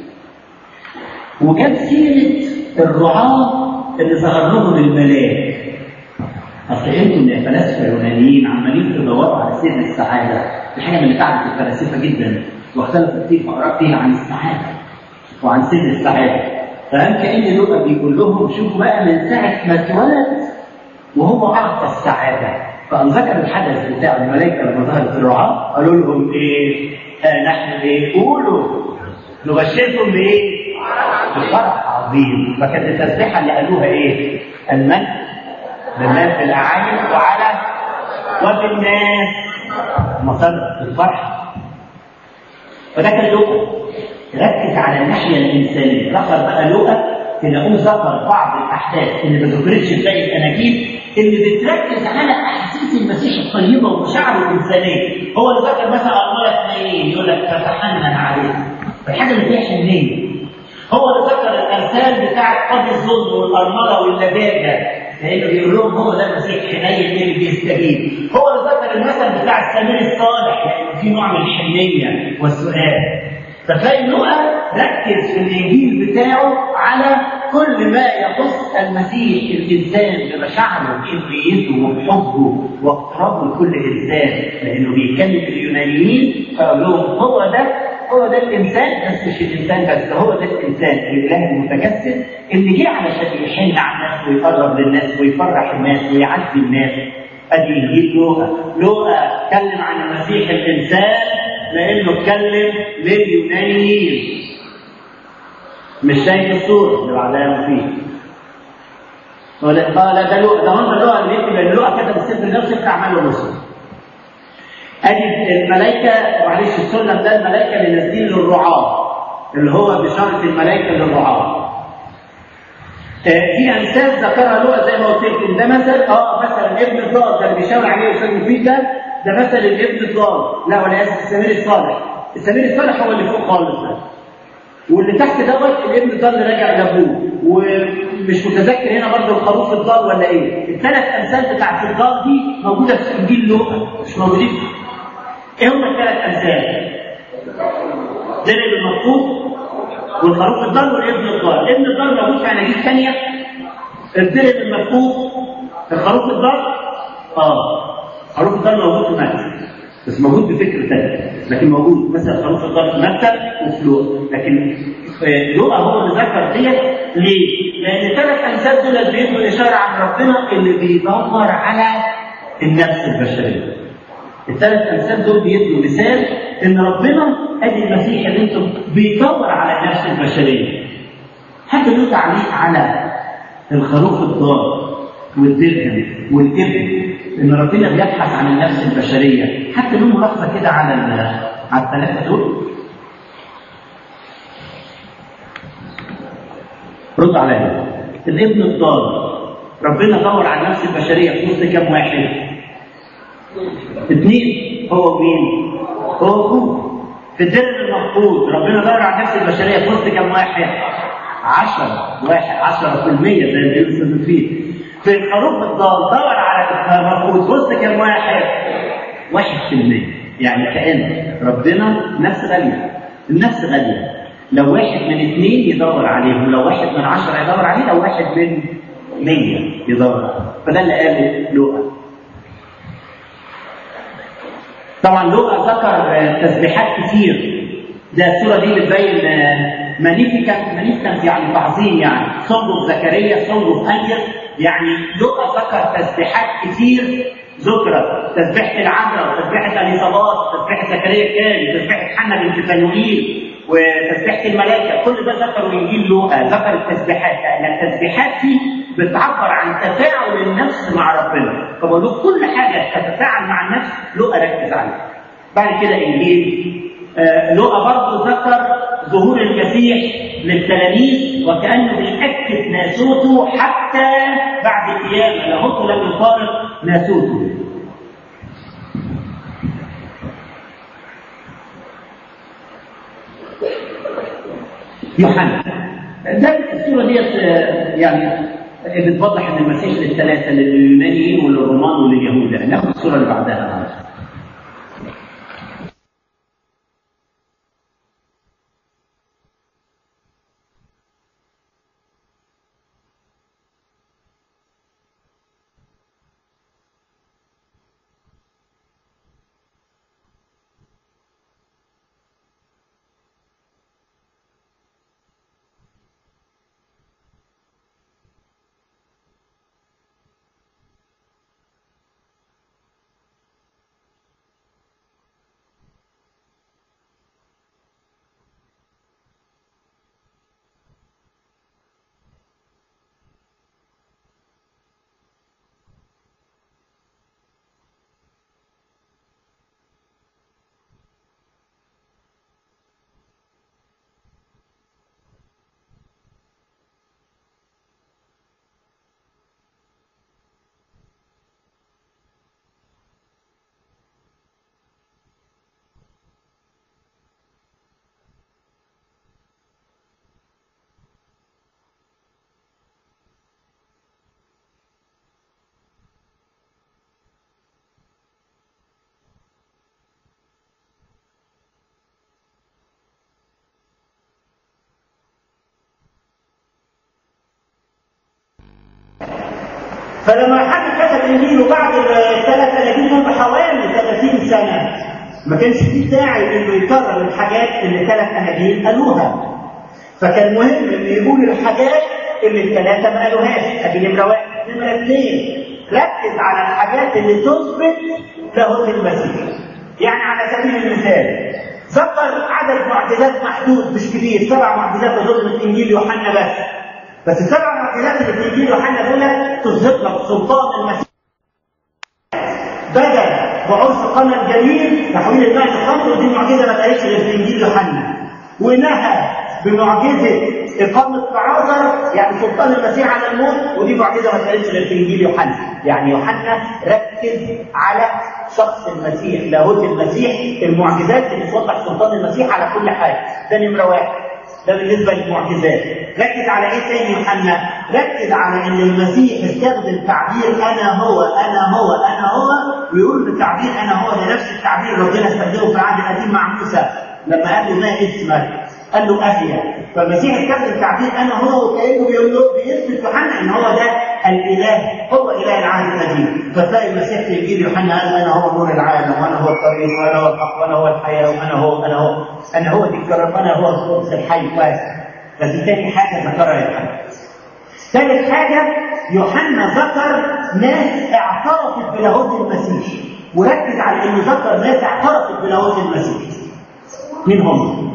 وجاب سيره الرعاه اللي ظهر لهم الملاك اصل انتم يا فلاسفه يونانيين عمالين تدوروا على سر السعاده دي حاجه من اللي تعبت الفلاسفه جدا واختلفوا كتير في اراء فيها عن السعاده وعن سر السعاده فقام كان لوقا بيقول لهم شوفوا بقى من ساعه ما اتولد وهو اعطى السعاده فقام ذكر الحدث بتاع الملائكه لما ظهرت الرعاه قالوا لهم ايه؟ آه نحن ايه؟ قولوا نبشركم بايه؟ بفرح عظيم فكانت التسبيحه اللي قالوها ايه؟ المجد لله في الاعين وعلى وفي الناس مصدر الفرح فده كان لوقا ركز على الناحيه الانسانيه ذكر بقى لوقا تلاقوه ذكر بعض الاحداث اللي ما ذكرتش في باقي الاناجيل اللي بتركز على احاسيس المسيح الطيبه ومشاعره الانسانيه هو اللي ذكر مثلا ارمله اثنين يقول لك تتحنن عليه الحاجه اللي فيها حنيه هو اللي ذكر الامثال بتاعت قاضي الظلم والارمله واللجاجه لانه بيقول لهم هو ده المسيح حنين اللي بيستجيب هو اللي ذكر المثل بتاع السمير الصالح يعني في نوع من الحنيه والسؤال فتلاقي لوقا ركز في الانجيل بتاعه على كل ما يخص المسيح الانسان بمشاعره وحريته وحبه واقترابه لكل انسان لانه بيتكلم اليونانيين فقال لهم هو ده هو ده الانسان بس مش الانسان بس ده هو ده الانسان الاله المتجسد اللي جه علشان يحن على الناس ويقرب للناس ويفرح الناس ويعزي الناس ادي انجيل لوقا لوقا اتكلم عن المسيح الانسان لانه اتكلم لليونانيين مش شايف الصوره اللي بعدها فيه قال ده لوقا ده هم لوقا اللي يكتب لوقا كتب السفر ده وسفر اعمال الرسل ادي الملائكه معلش السلم ده الملائكه اللي نازلين للرعاه اللي هو بشاره الملائكه للرعاه في امثال ذكرها لوقا زي ما قلت لكم ده مثل اه مثلا ابن الضال ده اللي بيشاور عليه الاستاذ مفيد ده ده مثل الابن الضال لا ولا اسف السمير الصالح السمير الصالح هو اللي فوق خالص ده واللي تحت دوت الابن الضال اللي راجع لابوه ومش متذكر هنا برضه الخروف الضال ولا ايه الثلاث امثال بتاعت الضال دي موجوده في انجيل لوقا مش موجودين ايه هم الثلاث امثال؟ درب المفقود والخروف الضال والابن الضال، ابن الضال موجود في اناجيل ثانيه الدرب المفقود الخروف الضال اه خروف الضال موجود في متى بس موجود بفكر ثاني لكن موجود مثلا خروف الضال في متى وفي لوقا لكن لوقا هو اللي ذكر ديت ليه؟ لان الثلاث امثال دول بيدوا اشاره عن ربنا اللي بيدور على النفس البشريه الثلاث امثال دول بيدوا مثال ان ربنا ادي المسيح اللي انتم بيدور على النفس البشريه. حتى له تعليق على الخروف الضال والدرهم والابن ان ربنا بيبحث عن النفس البشريه، حتى له ملاحظه كده على على الثلاثه دول. رد عليا. الابن الضال ربنا دور على النفس البشريه في وسط كام واحد؟ اثنين هو مين؟ هو اخوه في الدر المفقود ربنا دور على النفس البشريه في وسط كم واحد؟ 10 واحد 10% زي ما بيقول فيه في الخروف الضال دور على المفقود في وسط كم واحد؟ 1% يعني كأن ربنا نفس غالية النفس غالية لو واحد من اثنين يدور عليهم لو واحد من عشرة يدور عليه لو واحد من مية يدور عليه فده اللي قاله لوقا طبعا لوقا ذكر آه، تسبيحات كتير ده الصوره دي بتبين مانيفيكانت مانيفيكانت يعني تعظيم يعني صندوق زكريا صندوق انجل يعني لوقا ذكر تسبيحات كتير ذكرت تسبيحه العذراء وتسبيحه اليصابات وتسبيحه زكريا الكامل وتسبيحه حنا بنت فنوئيل وتسبيحه الملائكه كل ده ذكروا انجيل لوقا ذكر التسبيحات لان التسبيحات دي بتعبر عن تفاعل النفس مع ربنا فبقول لكم كل حاجه تتفاعل مع النفس لوقا ركز عليها بعد كده انجيل آه، لوقا برضه ذكر ظهور المسيح للتلاميذ وكانه بيأكد ناسوته حتى بعد قيامه لاهوته لم يفارق ناسوته يوحنا ده الصوره ديت آه، يعني بتوضح ان المسيح للثلاثه لليونانيين وللرومان ولليهود ناخد الصوره اللي بعدها فلما حد كتب انجيله بعد الثلاث اناجيل دول بحوالي 30 سنه ما كانش فيه داعي انه يكرر الحاجات اللي ثلاث اناجيل قالوها فكان مهم انه يقول الحاجات اللي الثلاثه ما قالوهاش ادي نمره واحد نمره اثنين ركز على الحاجات اللي تثبت لاهوت المسيح يعني على سبيل المثال ذكر عدد معجزات محدود مش كبير سبع معجزات اظن من انجيل يوحنا بس بس السبع معجزات اللي في انجيل يوحنا دول تثبت لك سلطان المسيح بدل وعرس قنا الجليل تحويل الماء للخمر ودي معجزه ما اتقالتش غير في انجيل يوحنا ونهى بمعجزه اقامه تعاذر يعني سلطان المسيح على الموت ودي معجزه ما اتقالتش غير في انجيل يوحنا يعني يوحنا ركز على شخص المسيح لاهوت المسيح المعجزات اللي توضح سلطان المسيح على كل حاجه ده نمره واحد ده بالنسبه للمعجزات ركز على ايه تاني يوحنا ركز على ان المسيح استخدم تعبير انا هو انا هو انا هو ويقول بتعبير انا هو ده نفس التعبير ربنا استخدمه في العهد القديم مع موسى لما قال له ما اسمك قال له اهيا فالمسيح استخدم تعبير انا هو وكانه بيقول له بيثبت يوحنا ان هو ده الاله هو اله العهد القديم فتلاقي المسيح في انجيل يوحنا قال انا هو نور العالم وانا هو الطريق وانا هو الحق وانا هو الحياه وانا هو انا هو انا هو دي الكرم انا هو القدس الحي واسع فدي تاني حاجه ذكرها يوحنا ثالث حاجه يوحنا ذكر ناس اعترفت بلاهوت المسيح وركز على انه ذكر ناس اعترفت بلاهوت المسيح مين هم؟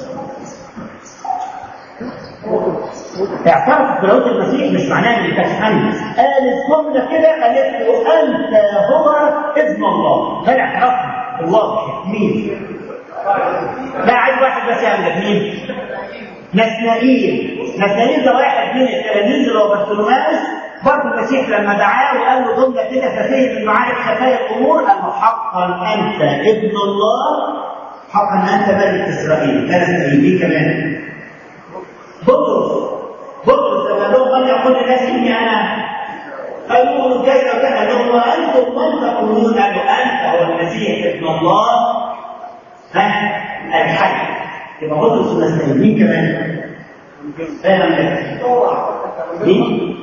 اعترف بلاهوت المسيح مش معناه ان كانت امن قالت جمله كده قالت له انت هو ابن الله ده الاعتراف الواضح مين؟ لا عايز واحد بس يعمل مين؟ نسنائيل نسنائيل ده واحد من التلاميذ اللي هو بطلوماس برضه المسيح لما دعاه وقال له جمله كده ففهم انه عارف خفايا الامور قال له حقا انت ابن الله حقا انت ملك اسرائيل ده نسنائيل دي كمان بطرس بطرس لما لهم من يقول للناس اني انا قالوا له كيف كان قال لهم وانتم من تقولون قالوا انت هو المسيح ابن الله ها الحي يبقى بطرس ونسائل مين كمان؟ فاهم مين؟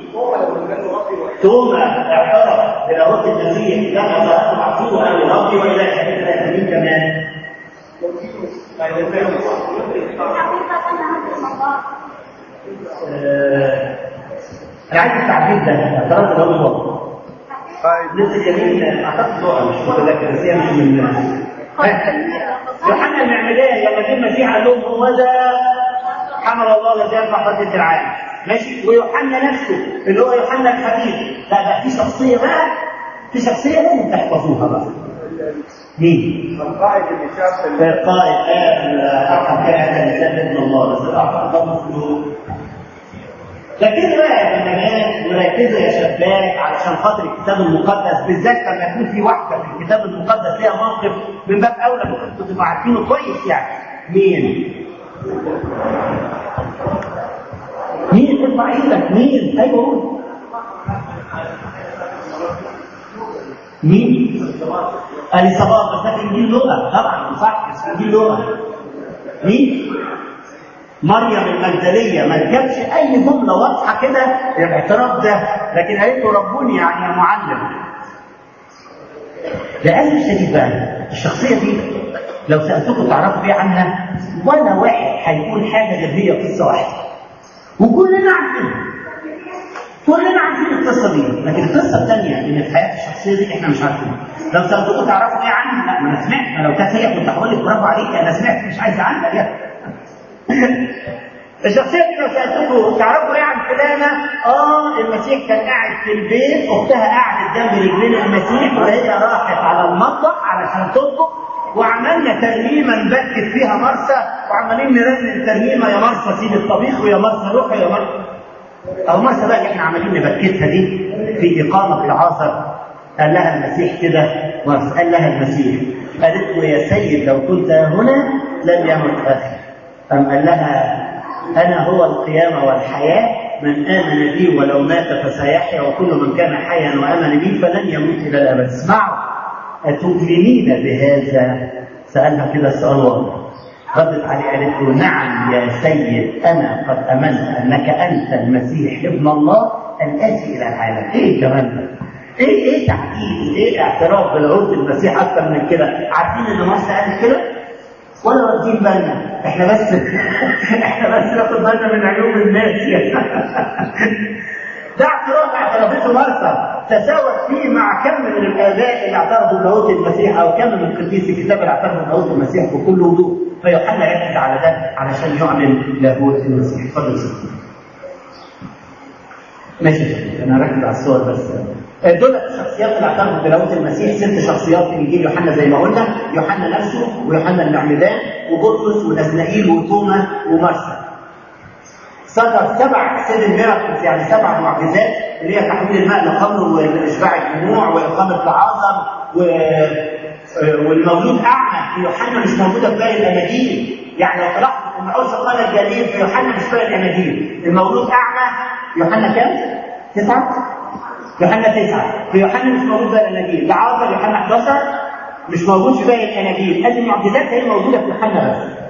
توما اعترف بلاهوت المسيح لما سالته عبده قال له ربي والى الحديث آه، انا عايز التعبير ده اعترضت ده هو نزل جميل اعتقد هو مش متذكر بس هي مش من يوحنا المعمدان لما جه المسيح قال لهم هو ده حمل الله الذي يرفع خطيه العالم ماشي ويوحنا نفسه اللي هو يوحنا الحبيب لا ده في شخصيه بقى في شخصيه لازم تحفظوها بقى مين؟ القائد اللي شاف القائد قال حقا كان لسان ابن الله بس الاعتقد ده مفروض ركزوا بقى يا بنات وركزوا يا شباب علشان خاطر الكتاب المقدس بالذات لما يكون في واحده في الكتاب المقدس ليها موقف من باب اولى كنتوا تبقوا عارفينه كويس يعني مين؟ مين ارفع ايدك مين؟ ايوه قول مين؟ اليصابات بس ده في انجيل لغه طبعا صح بس في انجيل لغه مين؟ مريم المجدليه ما جابش اي جمله واضحه كده الاعتراف ده لكن قالت له ربوني يعني يا معلم للاسف الشديد بقى الشخصيه دي لو سالتكم تعرفوا ايه عنها ولا واحد هيقول حاجه غير هي قصه واحده وكلنا عارفينها كلنا عارفين القصه دي لكن القصه الثانيه اللي في حياه الشخصيه دي احنا مش عارفينها لو سالتكم تعرفوا ايه عنها لا ما انا سمعت ما لو كانت هي كنت هقول لك برافو عليك انا سمعت مش عايز عنها يعني الشخصية دي لو سألتكم تعرفوا ايه عن فلانة؟ اه المسيح كان قاعد في البيت اختها قعدت جنب رجلين المسيح وهي راحت على المطبخ علشان تطبخ وعملنا ترميمة نبكت فيها مرسى وعمالين نرنم ترميمة يا مرسى سيب الطبيخ ويا مرسى روحي يا مرسى أو مرسى بقى اللي احنا عمالين نبكتها دي في إقامة العصر قال لها المسيح كده مرسى قال لها المسيح قالت له يا سيد لو كنت هنا لن يمت أخي أم قال لها أنا هو القيامة والحياة من آمن بي ولو مات فسيحيا وكل من كان حيا وآمن بي فلن يموت إلى الأبد اسمعوا أتؤمنين بهذا؟ سألها كده سؤال واضح ردت عليه قالت له نعم يا سيد أنا قد أمنت أنك أنت المسيح ابن الله الآتي إلى العالم إيه كمان ده؟ ايه ايه تعقيد ايه اعتراف بالعود المسيح اكتر من كده عارفين ان مرسى قالت كده ولا واخدين بالنا احنا بس احنا بس ناخد بالنا من عيوب الناس ده اعتراف اعترفته مرسى تساوت فيه مع كم من الاباء اللي اعترفوا بلاهوت المسيح او كم من قديس الكتاب اللي اعترفوا بلاهوت المسيح بكل وضوح فيوحنا يركز على ده علشان يعلن لاهوت المسيح اتفضل سيدي ماشي انا هركز على الصور بس دول الشخصيات اللي اعترفوا بلاهوت المسيح ست شخصيات في انجيل يوحنا زي ما قلنا يوحنا نفسه ويوحنا المعمدان وبطرس ونزنائيل وتوما ومرسى صدر سبع سيد الميراكلز يعني سبع معجزات اللي هي تحويل الماء لخمر واشباع الجموع واقامه العظم و... والمولود اعمى في يوحنا مش موجوده في باقي الاناجيل يعني لو طلعت من عرس قال الجليل في يوحنا مش باقي الاناجيل المولود اعمى يوحنا كام؟ تسعه؟ يوحنا تسعه في يوحنا مش موجود باقي الاناجيل تعاطى يوحنا 11 مش موجود في باقي الاناجيل هذه المعجزات هي موجوده في يوحنا بس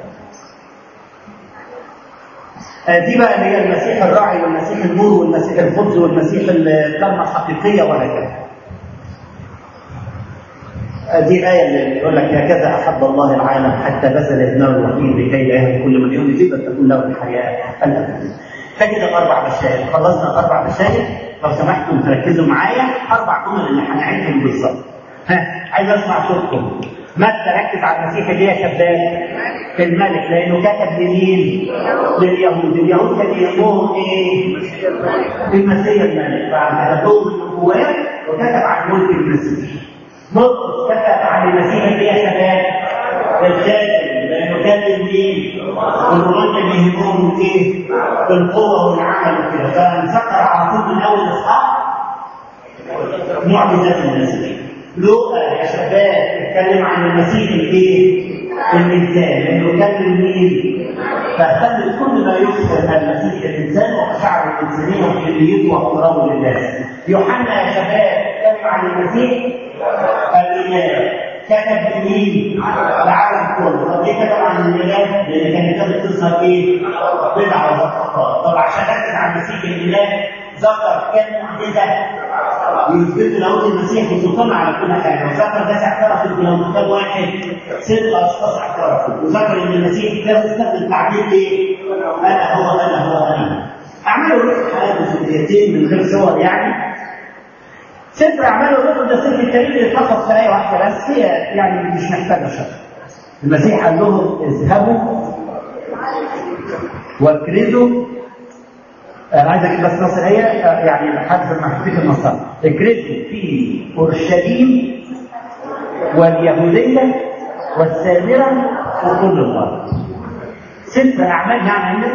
دي بقى اللي هي المسيح الراعي والمسيح النور والمسيح الخبز والمسيح الكلمة الحقيقية وهكذا. دي آية اللي يقول لك هكذا أحب الله العالم حتى بذل ابنه الوحيد لكي لا يهلك كل من يؤمن به بل تكون له الحياة الأبدية. فكده الأربع بشائر، خلصنا الأربع بشائر لو سمحتم تركزوا معايا أربع جمل اللي هنعيدهم بالظبط. ها عايز أسمع صوتكم. متى ركز على المسيح اللي هي شباب الملك لانه كتب لمين؟ لليهود، اليهود كان يهمهم ايه؟ المسيح الملك فكتب لهم النبوات وكتب عن ملك المسيح. مرقس كتب عن المسيح اللي هي شباب الخاتم لانه كاتب مين؟ الرومان كان يهمهم ايه؟ القوه والعمل وكده فذكر على طول من اول اصحاح معجزات المسيح. لوقا يا شباب اتكلم عن المسيح الايه؟ الانسان لانه كان مين؟ فاهتم بكل ما يذكر المسيح الانسان ومشاعر الانسانيه وحريته واقراره للناس. يوحنا يا شباب اتكلم عن المسيح الاله كتب مين؟ العالم كله، طب ليه كتب عن الميلاد؟ لان كان كتاب القصه ايه؟ بدعه وخطا، طب عشان ركز على المسيح الاله ذكر كم معجزه يثبتوا لاهوت المسيح بسلطان على كل حاجه وذكر ناس اعترفت بلو كتاب واحد ست اشخاص اعترفوا وذكر ان المسيح كان استخدم تعبير ايه؟ انا هو انا هو انا اعمال الرسل حياته سوريتين من غير صور يعني سفر اعمال الرسل ده سفر الكريم اللي فقط في ايه واحده بس هي يعني مش محتاجه شرح المسيح قال لهم اذهبوا واكرزوا انا عايز اجيب بس نص الايه آه، يعني حسب ما حسيت النص اكرزوا في اورشليم واليهوديه والسامره وكل الارض سفر اعمال يعني عندك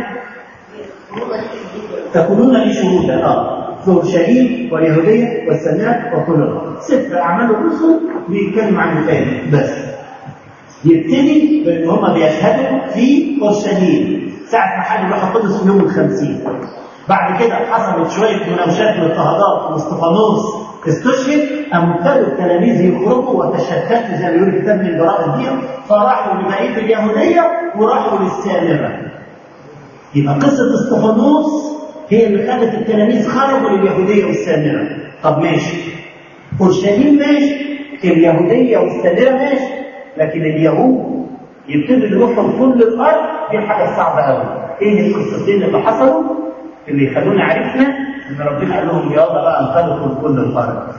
تكونون لي شهودا اه في اورشليم واليهوديه والسامره وكل الارض سفر اعمال الرسل بيتكلم عن الثاني بس يبتدي بان هم بيشهدوا في اورشليم ساعه ما حل الروح القدس في يوم الخمسين بعد كده حصلت شويه مناوشات واضطهادات واستفانوس استشهد قاموا ابتدوا التلاميذ يخرجوا وتشتتوا زي ما بيقول الكتاب من جراء بيهم فراحوا لبقيه اليهوديه وراحوا للسامره يبقى قصه استفانوس هي اللي خلت التلاميذ خرجوا لليهوديه والسامره طب ماشي اورشليم ماشي اليهوديه والسامره ماشي لكن اليهود يبتدوا يروحوا لكل الارض دي الحاجه الصعبه قوي ايه القصتين اللي حصلوا اللي يخلونا عرفنا ان ربنا قال لهم يلا بقى انطلقوا لكل الارض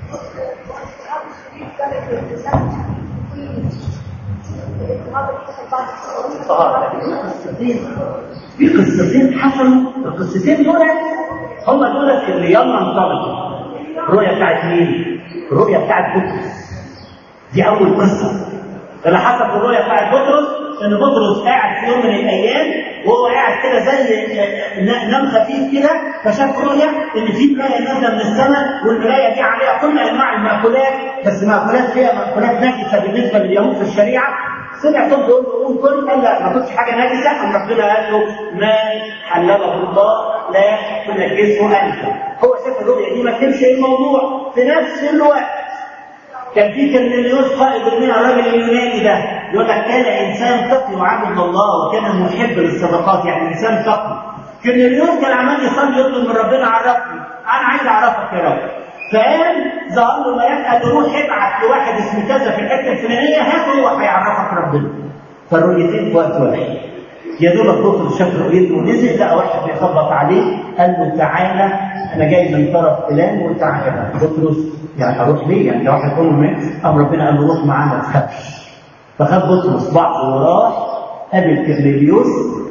في قصتين حصلوا القصتين دول هم دول اللي يلا انطلقوا الرؤيه بتاعت مين؟ الرؤيه بتاعت بطرس دي اول قصه اللي حصل في الرؤيه بتاعت بطرس ان بطرس قاعد في يوم من الايام وهو قاعد كده زي نام خفيف كده فشاف رؤيه ان في مرايه نازله من السماء والمرايه دي عليها كل انواع المأكولات بس مأكولات فيها مأكولات نجسه بالنسبه لليهود في الشريعه سمع صوت بيقول له قوم كل قال لا ما كنتش حاجه نجسه قام ربنا قال له ما حلله الله لا تنجسه انت هو شاف الرؤيه دي ما كانش ايه الموضوع في نفس الوقت كان في كرنيليوس قائد المئة الراجل اليوناني ده يقول لك كان انسان تقي وعبد الله وكان محب للصدقات يعني انسان تقي كرنيليوس كان عمال يصلي يطلب من ربنا عرفني انا عايز اعرفك يا رب فقام ظهر له ملاك قال له روح ابعت لواحد اسمه كذا في الحته الفلانيه هاته هو هيعرفك ربنا فالرؤيتين في وقت واحد يا دوبك بطرس شاف رؤيته ونزل لقى واحد بيخبط عليه قال له تعالى انا جاي من طرف فلان وتعالى بطرس يعني اروح ليه يعني لو واحد كله مات قام ربنا قال له روح معانا ما تخافش فخد بطرس بعضه وراح قابل كرنيليوس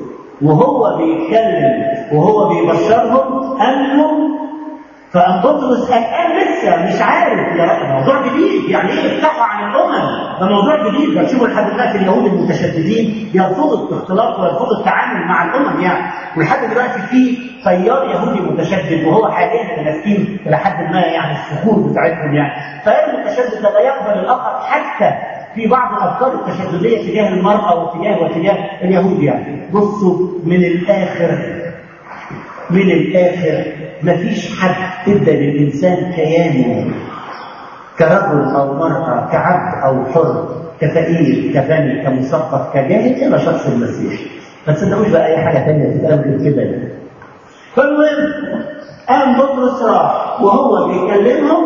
وهو بيتكلم وهو بيبشرهم قال له فقام بطرس قلقان لسه مش عارف يا موضوع جديد يعني ايه افتحوا عن الامم ده موضوع جديد بتشوفوا لحد دلوقتي اليهود المتشددين يرفضوا الاختلاط ويرفضوا التعامل مع الامم يعني ولحد دلوقتي في تيار يهودي متشدد وهو حاليا اللي ماسكين الى حد ما يعني الصخور بتاعتهم يعني فهذا المتشدد لا يقبل الاخر حتى في بعض الافكار التشدديه تجاه المراه واتجاه واتجاه اليهود يعني بصوا من الاخر من الاخر مفيش حد ادى للانسان كيانه كرجل او مراه كعبد او حر كفقير كغني كمثقف كجاهل الا شخص المسيح ما تصدقوش بقى اي حاجه ثانيه تتقال كده فالمهم قام بطرس راح وهو بيكلمهم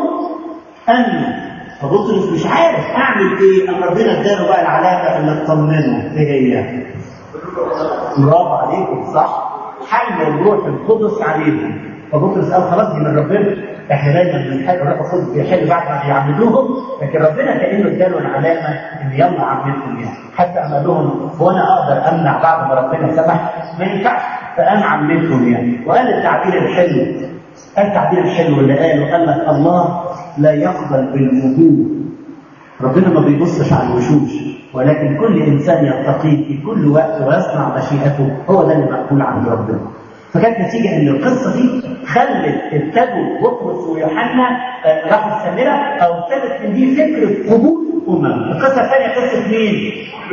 ان فبطرس مش عارف اعمل ايه اما ربنا اداله بقى العلامه اللي تطمنه ايه هي؟ برافو عليكم صح؟ حل الروح القدس عليهم فبطرس قال خلاص دي من ربنا احنا دايما بنحل الروح القدس بيحل بعد ما بيعملوهم لكن ربنا كانه اداله العلامه ان يلا عملكم يعني حتى قال لهم هو انا اقدر امنع بعد ما ربنا سمح ما ينفعش فقام عملكم يعني وقال التعبير الحلو قال التعبير الحلو اللي قاله قال لك الله لا يقبل بالوجوه ربنا ما بيبصش على الوشوش ولكن كل انسان يتقيه في كل وقت ويصنع مشيئته هو ده اللي مقبول عند ربنا فكانت نتيجه ان القصه دي خلت ابتدوا بطرس ويوحنا آه، راحوا السامره او ابتدت من دي فكره قبول الامم القصه الثانيه قصه مين؟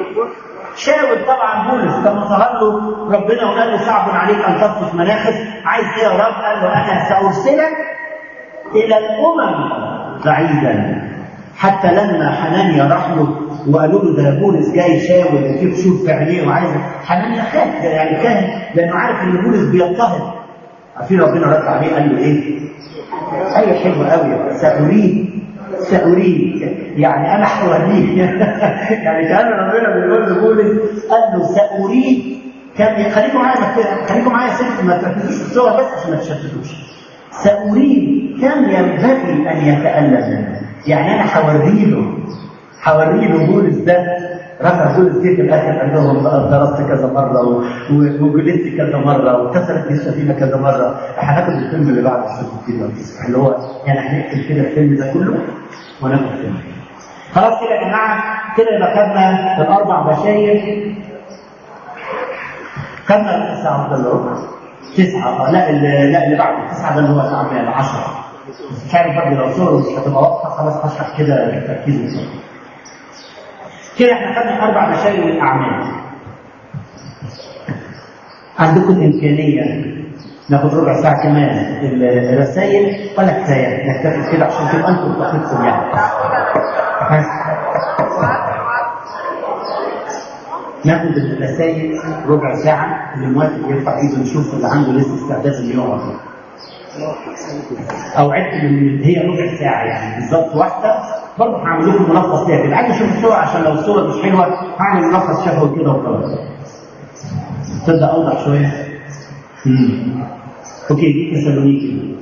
شاول طبعا بولس لما ظهر له ربنا وقال له صعب عليك ان تطفش مناخس عايز ايه يا رب؟ قال له انا سارسلك الى الامم بعيدا حتى لما حنانيا راح له وقالوا له ده بولس جاي شاول في كشوف في عينيه وعايز حنانيا خاف يعني كان لانه عارف ان بولس بيضطهد عارفين ربنا رد عليه قال له ايه؟ ايوه حلوه قوي سأريد سأريد يعني انا هوريك يعني كان ربنا بيقول لبولس قال له سأريد كان خليكم معايا ما- خليكم معايا ست ما تركزوش في الصور بس عشان ما تشتتوش سأريد كم ينبغي ان يتألم منه يعني انا هوري له هوري له بولس ده رفع بولس جه في الاخر قال لهم بقى ضربت كذا مره و- و- وجلدت كذا مره وكسرت لي السفينه كذا مره هناخد الفيلم اللي بعد السفينه اللي هو يعني هنقفل كده الفيلم ده كله وناخد فيلم خلاص كده يا جماعه كده يبقى خدنا الاربع بشاير خدنا تسعه عبد الله تسعه آه، لا اللي لا اللي بعده تسعه ده اللي هو تعبان 10 مش عارف برضه لو صوره مش هتبقى واضحه خلاص هشرح كده بالتركيز ان شاء الله كده احنا خدنا اربع مشاغل الاعمال عندكم امكانيه ناخد ربع ساعه كمان الرسائل ولا كفايه نكتفي كده عشان تبقى انتم طاقتكم يعني ها؟ ناخد الرسائل ربع ساعه اللي موافق يرفع ايده نشوف اللي عنده لسه استعداد انه يقعد او عدت من هي ربع ساعه يعني بالظبط واحده برضه هعمل لكم ملخص ليها كده عايز اشوف الصور عشان لو الصوره مش حلوه هعمل ملخص شفوي كده وخلاص تصدق اوضح شويه امم اوكي دي تسالونيكي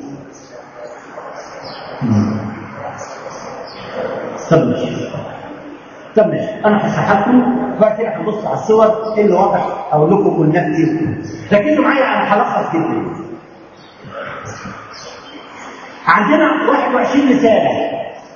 مم. طب ماشي طب ماشي انا هشرح لكم وبعد كده هنبص على الصور ايه اللي واضح اقول لكم قلنا كتير ركزوا معايا انا هلخص جدا عندنا 21 رسالة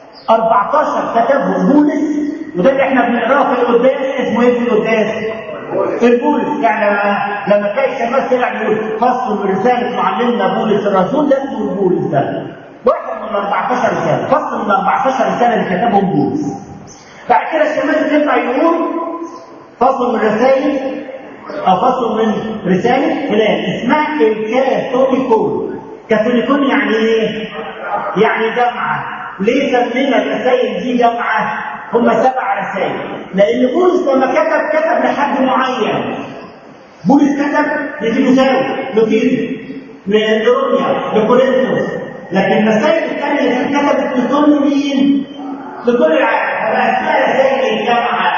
14 كتبهم بولس وده اللي احنا بنقراه في القداس اسمه ايه في القداس؟ البولس يعني لما لما تلاقي الشمال طلع يقول فصل من رسالة معلمنا بولس الرسول ده اسمه البولس ده واحد من 14 رسالة فصل من 14 رسالة اللي كتبهم بولس بعد كده الشمال يطلع يقول فصل من رسائل أو فصل من رسالة فلان اسمها الكاثوليكون كاثوليكون يعني ايه؟ يعني جامعة ليه سمينا الرسائل دي جامعة؟ هم سبع رسائل لأن بولس لما كتب كتب لحد معين بولس كتب لتيموثاوس لتيتو لروميا لكورنثوس لكن الرسائل الثانية دي كتبت لكل مين؟ لكل العالم فبقى اسمها رسائل الجامعة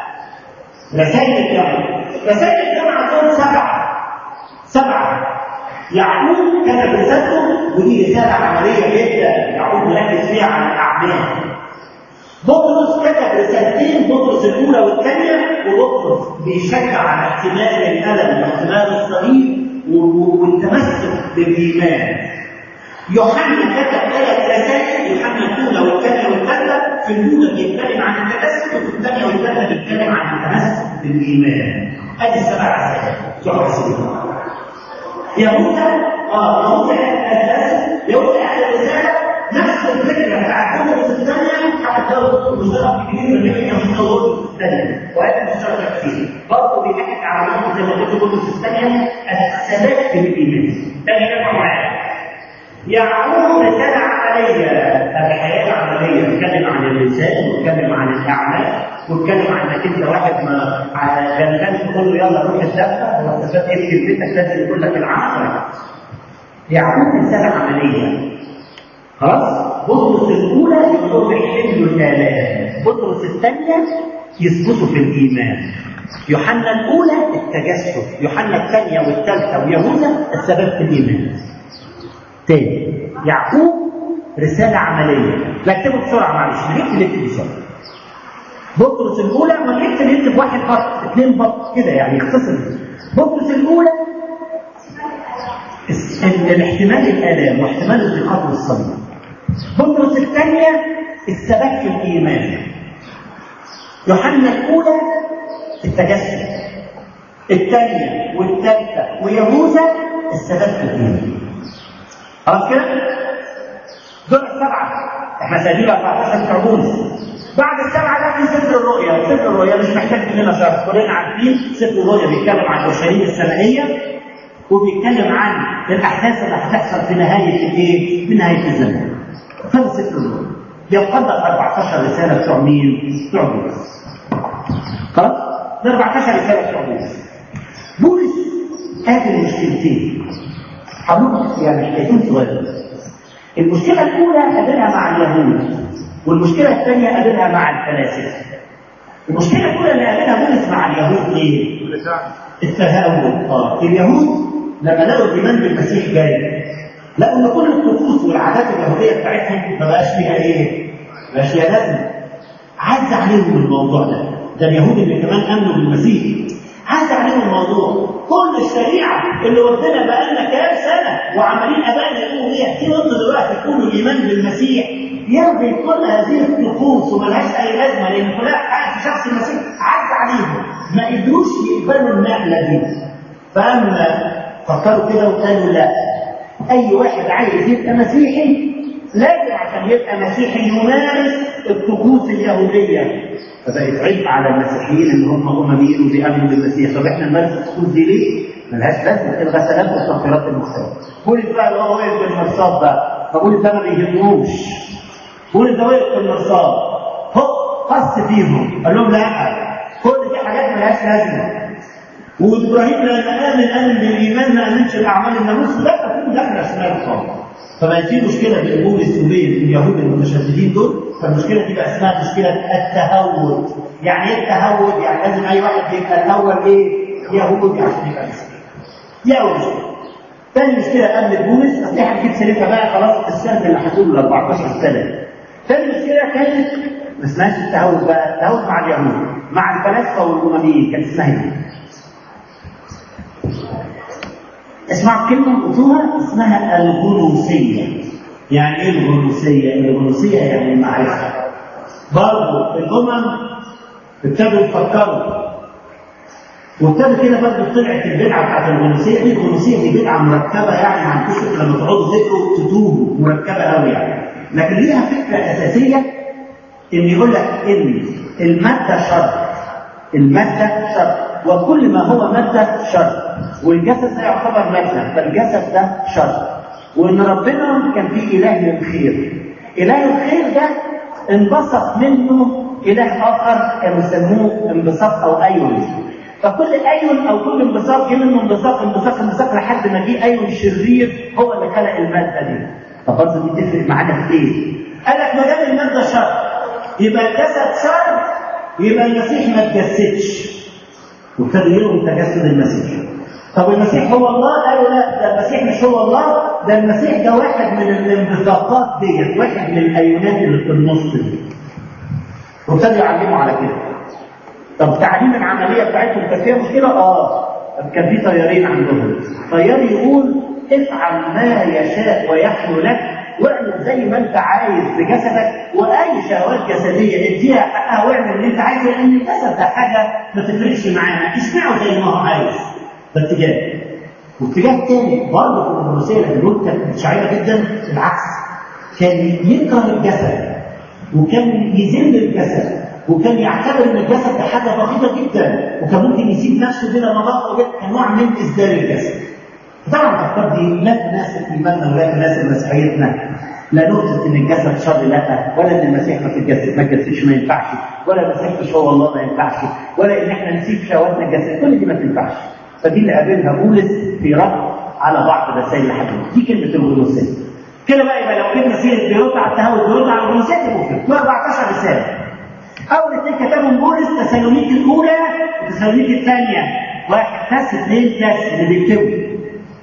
رسائل الجامعة رسائل الجامعة دول سبعة سبعة يعقوب كتب رسالته ودي رسالة عملية جدا يعقوب مركز فيها على الأعمال بطرس كتب رسالتين بطرس الأولى والثانية وبطرس بيشجع على احتمال الألم واحتمال الصليب و- والتمسك بالإيمان يوحنا كتب ثلاث رسائل يوحنا الأولى والثانية والثالثة في الأولى بيتكلم عن التمسك وفي الثانية والثالثة بيتكلم عن التمسك بالإيمان أدي السبع رسائل بتوع رسول يهوذا اه يهوذا الاساس يهوذا اهل الرساله نفس الفكره بتاعت بطرس الثانيه حتى لو وزاره كبيره اللي هي في الدور الثانيه وهذا مشترك كتير برضه بيحكي على نقطه زي ما قلت بطرس الثانيه الثبات في الايمان ده هنا معايا يعقوب رسالة عملية هذه حياة عملية بيتكلم عن اللسان ويتكلم عن الأعمال ويتكلم عن انك انت واحد ما كان كان تقول له يلا روح الدفة هو استفاد ايه في بيتك لازم يقول لك العمل يعقوب رسالة عملية خلاص بطرس الأولى يقول بيحلوا الآلام بطرس الثانية يثبتوا في الإيمان يوحنا الأولى التجسد يوحنا الثانية والثالثة ويهوذا الثبات في الإيمان تاني يعقوب رسالة عملية بكتبه بسرعة معلش نكتب نكتب بسرعة بطرس الأولى ما نكتب نكتب واحد خط اثنين خط كده يعني يختصر بطرس الأولى اس- ال- الاحتمال الآلام واحتمال الضيقات والصليب بطرس الثانية الثبات في الإيمان يوحنا الأولى التجسد الثانية والثالثة ويهوذا الثبات في الإيمان خلاص كده؟ دول السبعة احنا سايبين 14 بتوع بولس بعد السبعة ده في سفر الرؤيا، سفر الرؤيا مش محتاج مننا شرح، كلنا عارفين سفر الرؤيا بيتكلم عن اورشليم السمائية وبيتكلم عن الأحداث اللي هتحصل في نهاية الإيه؟ في نهاية الزمن. فده سفر الرؤيا. بيقدر 14 رسالة بتوع مين؟ بتوع بولس. خلاص؟ ده 14 رسالة بتوع بولس. بولس قابل مشكلتين هقول يعني حكايتين صغيره المشكله الاولى قابلها مع اليهود والمشكله الثانيه قابلها مع الفلاسفه المشكله الاولى اللي قابلها بولس مع اليهود ايه؟ التهاون اه اليهود لما لقوا الايمان بالمسيح جاي لقوا ان كل الطقوس والعادات اليهوديه بتاعتهم ما بقاش فيها ايه؟ ما بقاش فيها لازمه عز عليهم الموضوع ده ده اليهود اللي كمان امنوا بالمسيح عز عليهم الموضوع كل الشريعه اللي ودنا بقالنا كام سنه وعمالين ابائنا يقولوا ايه تيجي انتوا دلوقتي تقولوا الايمان بالمسيح يلغي كل هذه الطقوس وملهاش اي لازمه لان كلها حاجه في شخص المسيح عز عليهم ما قدروش يقبلوا النقله دي فاما فكروا كده وقالوا لا اي واحد عايز يبقى مسيحي لازم عشان يبقى مسيحي يمارس الطقوس اليهوديه فبقت عبء على المسيحيين اللي هم امميين وبيامنوا بالمسيح طب احنا نمارس الطقوس دي ليه؟ ملهاش لازمه الغسلات والتطهيرات المختلفه بولس بقى اللي هو واقف بالمرصاد بقى فبولس ده ما بيهموش بولس ده واقف بالمرصاد هو قص فيهم قال لهم لا كل دي حاجات ملهاش لازمه وابراهيم لما امن امن بالايمان ما امنش باعمال الناموس لا تكون داخله شمال خالص فبقت في مشكله بين بولس وبين اليهود المتشددين دول فالمشكله دي بقى اسمها مشكله التهود يعني ايه التهود؟ يعني لازم اي واحد يبقى الاول ايه؟ يهودي عشان يبقى مسيحي دي اول مشكله ثاني مشكله قبل بولس اصل احنا هنجيب سيرتها بقى خلاص السنه اللي هتقول ال 14 سنه ثاني مشكله كانت ما اسمهاش التهود بقى التهود مع اليهود مع الفلاسفه والامميين كانت اسمها ايه؟ اسمعوا كلمة قلتوها اسمها الغنوصية يعني ايه الغنوصية؟ الغنوصية يعني المعرفة برضه الأمم ابتدوا يفكروا وابتدوا كده برضه طلعت البدعة بتاعت الغنوصية دي الغنوصية دي بدعة مركبة يعني عن تشوف لما تقعدوا تقروا تتوبوا مركبة قوي يعني لكن ليها فكرة أساسية إن يقول لك إن المادة شر المادة شر وكل ما هو مادة شر والجسد ده يعتبر مادة فالجسد ده شر وإن ربنا كان فيه إله للخير إله الخير ده انبسط منه إله آخر كانوا يسموه انبساط أو أيون فكل أيون أو كل انبساط جه منه انبساط انبساط انبساط لحد ما جه أيون شرير هو اللي خلق المادة دي فبرضه دي تفرق معانا في إيه؟ قال لك ما دام المادة شر يبقى الجسد شر يبقى المسيح ما اتجسدش وابتدوا يلغوا تجسد المسيح طب المسيح هو الله قالوا لا ده المسيح مش هو الله ده المسيح ده واحد من الانبثاقات ديت واحد من الايونات اللي في النص دي وابتدوا يعلموا على كده طب تعليم العمليه بتاعتهم كان فيها مشكله اه كان في طيارين عندهم طيار يقول افعل ما يشاء ويحلو لك واعمل زي ما انت عايز بجسدك واي شهوات جسديه اديها حقها واعمل اللي انت عايزه لان الجسد ده حاجه ما تفرقش معانا اسمعه زي ما هو عايز ده اتجاه واتجاه تاني برضه في الروسيه اللي بنقول كانت شعيره جدا العكس كان يكره الجسد وكان يذل الجسد وكان يعتبر ان الجسد ده حاجه بسيطه جدا وكان ممكن يسيب نفسه بلا نظافه وجد كنوع من اسدال الجسد طبعا الافكار دي لا تناسب ايماننا ولا تناسب مسيحيتنا لا نقطة ان الجسد شر لا ولا ان المسيح ما تتجسد ما تجسدش ما ينفعش ولا المسيح مش هو الله ما ينفعش ولا ان احنا نسيب شهواتنا الجسد كل دي ما تنفعش فدي اللي قابلها بولس في رد على بعض الرسائل اللي حكمت دي كلمة الغنوصية كده بقى يبقى لو جبنا سيرة بيرد على التهاوت بيرد على الغنوصية تبقوا كده 14 رسالة أول اثنين كتبهم بولس تسالونيك الأولى وتسالونيك الثانية واحد تاس اثنين تاس اللي بيكتبوا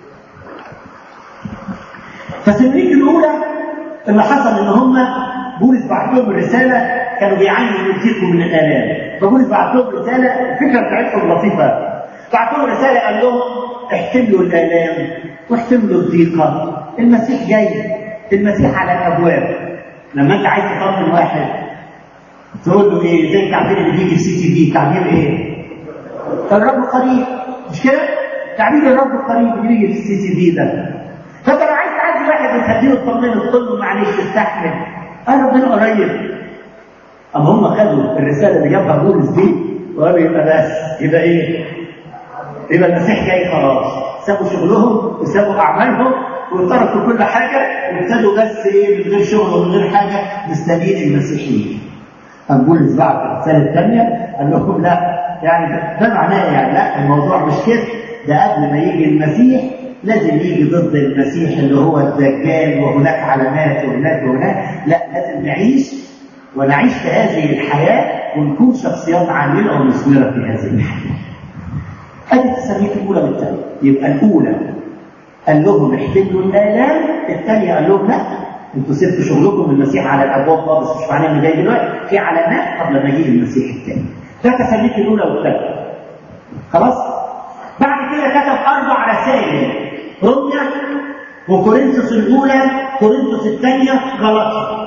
تسالونيك الأولى اللي حصل إن هم بولس بعت لهم الرسالة كانوا بيعانوا من كتير من الآلام فبولس بعت لهم رسالة الفكرة بتاعتهم لطيفة بعت لهم رسالة قال لهم احتملوا الآلام واحتملوا الضيقة المسيح جاي المسيح على الأبواب لما أنت عايز تطمن واحد تقول له ايه زي التعبير اللي بيجي في سي تي في تعبير ايه الرب قريب مش كده تعبير الرب قريب اللي بيجي في السي تي في ده فانت لو عايز تعدي واحد وتهديه وتطمنه تقول له معلش استحمل اه ربنا قريب اما هم خدوا الرساله اللي جابها بولس دي وقالوا يبقى بس يبقى ايه يبقى المسيح جاي خلاص سابوا شغلهم وسابوا اعمالهم وتركوا كل حاجه وابتدوا بس ايه من غير شغل ومن غير حاجه مستنيين المسيحيين قام بولس بعد الرساله الثانيه قال لهم لا يعني ده معناه يعني لا الموضوع مش كده ده قبل ما يجي المسيح لازم يجي ضد المسيح اللي هو الدجال وهناك علامات وهناك وهناك لا لازم نعيش ونعيش في هذه الحياة ونكون شخصيات عاملة ومثمرة في هذه الحياة هذه التسمية الأولى والثانية يبقى الأولى قال لهم احتملوا الآلام الثانية قال لهم لا انتوا سبتوا شغلكم المسيح على الأبواب خالص مش معناه انه جاي دلوقتي في علامات قبل مجيء المسيح الثاني ده تسمية الأولى والثانية خلاص بعد كده كتب أربع رسائل روميا وكورنثوس الأولى كورنثوس الثانية غلطية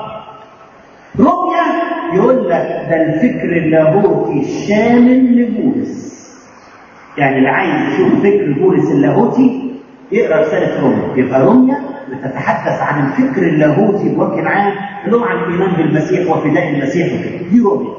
رؤيا يقول لك ده الفكر اللاهوتي الشامل لبولس يعني اللي عايز يشوف فكر بولس اللاهوتي يقرا رساله روميا يبقى روميا بتتحدث عن الفكر اللاهوتي بوجه عام اللي هو عن الايمان بالمسيح وفداء المسيح وكده دي روميا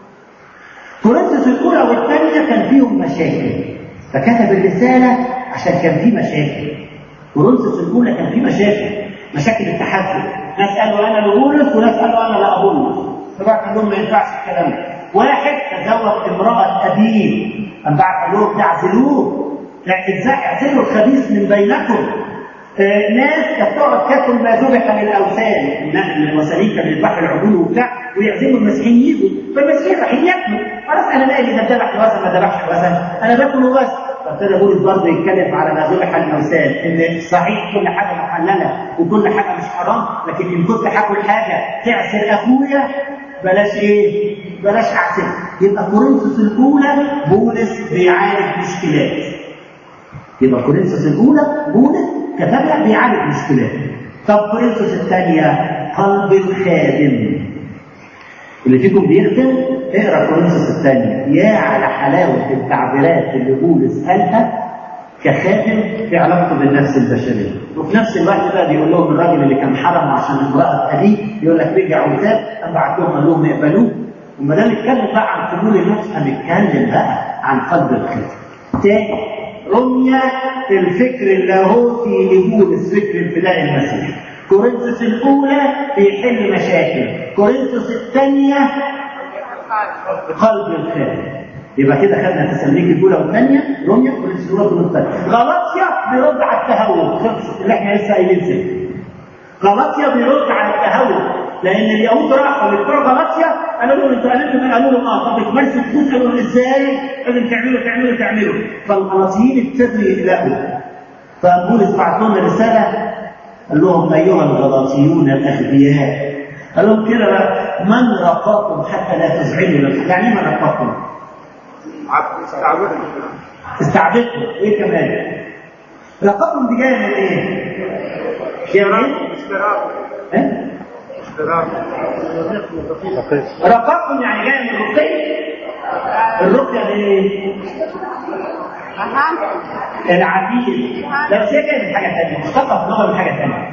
كورنثوس الاولى والثانيه كان فيهم مشاكل فكتب الرساله عشان كان في مشاكل كورنثوس الاولى كان في مشاكل مشاكل التحدث ناس قالوا انا لبولس وناس قالوا انا لابولس فبعت لهم ما ينفعش الكلام ده واحد تزوج امراه ابيه قام بعت لهم تعزلوه ازاي اعزلوا الخبيث من بينكم آه ناس كانت تقعد تاكل ما ذبح للاوثان المسالين كانوا يذبحوا العجول وبتاع ويعزموا المسيحيين يجوا فالمسيحيين رايحين ياكلوا خلاص انا مالي ده ذبح الوثن ما ذبحش الوثن انا باكل وبس فابتدى بولس برضه يتكلم على ما ذبح الاوثان ان صحيح كل حاجه محلله وكل حاجه مش حرام لكن ان كنت هاكل حاجه تعسر اخويا بلاش ايه؟ بلاش اعسر يبقى كورنثوس الاولى بولس بيعالج مشكلات يبقى كورنثوس الاولى بولس كتبها بيعالج مشكلات طب كورنثوس الثانيه قلب الخادم اللي فيكم بيخدم اقرا كورنثوس الثانيه يا على حلاوه التعبيرات اللي بولس قالها كخادم في علاقته بالنفس البشريه وفي نفس الوقت بقى بيقول لهم الراجل اللي كان حرم عشان امراه ابيه يقول لك رجع وتاب قام بعت لهم قال لهم يقبلوه وما دام نتكلم بقى عن قبول النفس هنتكلم بقى عن قلب الخادم تاني رمية الفكر اللاهوتي لبولس فكر الفداء المسيح كورنثوس الأولى بيحل مشاكل كورنثوس الثانية قلب الخادم يبقى كده خدنا تسالونيك الاولى والثانيه روميا كورنثوس الاولى والثانيه غلطيا بيرد على التهور خلص اللي احنا لسه قايلين فيه غلطيا بيرد على التهور لان اليهود راحوا لبتوع غلطيا قالوا لهم انتوا قالوا من قالوا لهم اه طب تمارسوا الطقوس قالوا لهم ازاي؟ لازم تعملوا تعملوا تعملوا فالغلطيين ابتدوا يقلقوا فبولس بعت لهم رساله قال لهم ايها الغلاطيون الاغبياء قال لهم كده بقى من رقاكم حتى لا تزعجوا نفسكم يعني ايه من رقاكم؟ استعبدتم ايه كمان؟ رقاكم دي جايه من ايه؟ جايه من ايه؟ رقاكم يعني جايه من الرقي الرقية دي ايه؟ العديد لا بس هي جايه من حاجه ثانيه مشتقه في لغه من حاجه ثانيه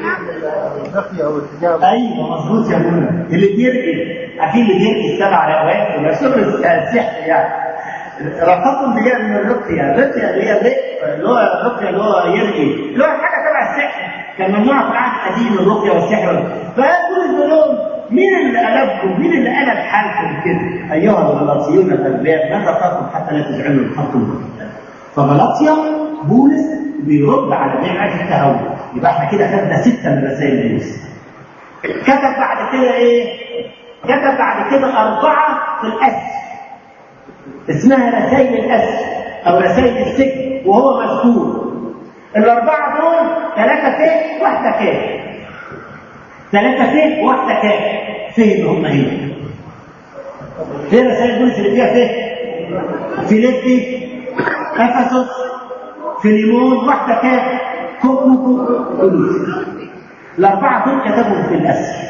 ايوه مظبوط يا منى اللي بيرقي اكيد اللي بيرقي السبع رقوات ولا شغل السحر يعني رقاكم دي جايه من الرقيه الرقيه اللي هي اللي هو الرقيه اللي هو يرقي اللي هو حاجه تبع السحر كان ممنوع في العهد القديم الرقيه والسحر فيقول لهم مين اللي قلبكم؟ مين اللي قلب حالكم كده؟ ايها الغلاطيون الاغبياء من رقاكم حتى لا تزعلوا الخطم فغلاطيا بولس بيرد على بيعة التهور يبقى احنا كده خدنا ستة من رسائل بولس كتب بعد كده ايه؟ كتب بعد كده أربعة في الأسر اسمها رسائل الأسر أو رسائل السجن وهو مذكور الأربعة دول ثلاثة ف واحدة كاف ثلاثة ف واحدة كاف فين هم هنا؟ فين رسائل بولس اللي فيها ف؟ فيليبي افسس فيليمون واحده كاف كوكو كولوس الاربعه دول كتبهم في الاسر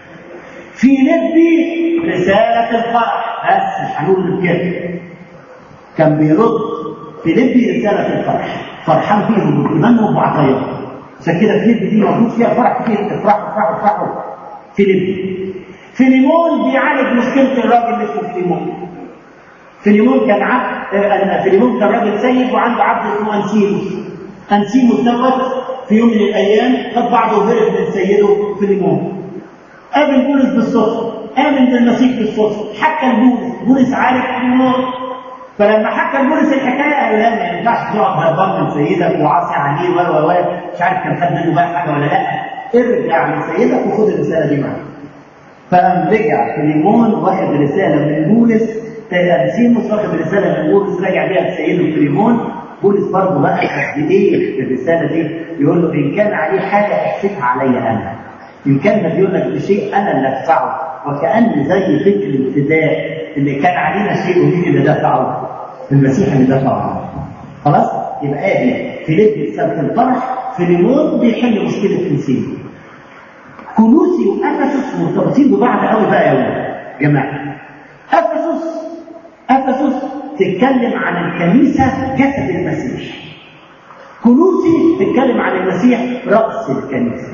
فيليبي رساله الفرح بس مش هنقول كده كان بيرد فيليبي رساله الفرح فرحان فيهم بايمانهم وعطاياهم عشان كده فيليبي دي موجود فيها فرح كتير افرحوا افرحوا افرحوا فيليبي فيليمون بيعالج مشكله الراجل اللي اسمه فيليمون فيليمون كان عبد فيليمون كان راجل سيد وعنده عبد اسمه انسيموس انسيموس دوت في يوم من الايام خد بعضه وهرب من سيده فيليمون قابل بولس بالصدفه امن بالمسيح بالصدفه حكى لبولس بولس عارف فيليمون فلما حكى بولس الحكايه قال لا ما ينفعش تقعد هربان من سيدك وعاصي عليه و و و مش عارف كان خد منه بقى حاجه ولا لا ارجع لسيدك وخد الرساله دي معاك فقام رجع فيليمون واخد رساله من بولس أنسيموس واخد رساله من بولس راجع بيها لسيده فيليمون بولس برضه بقى قد ايه في الرساله دي يقول له ان كان عليه حاجه احسبها عليا انا ان كان مديون لك بشيء انا اللي ادفعه وكان زي فكر الابتداء اللي كان علينا شيء ومين اللي دفعه المسيح اللي دفعه خلاص يبقى ادي فيليب رساله الفرح فيليمون بيحل مشكله انسيموس كولوسي وافسس مرتبطين ببعض قوي بقى يا جماعه افسس افسس تتكلم عن الكنيسه جسد المسيح كولوسي تتكلم عن المسيح راس الكنيسه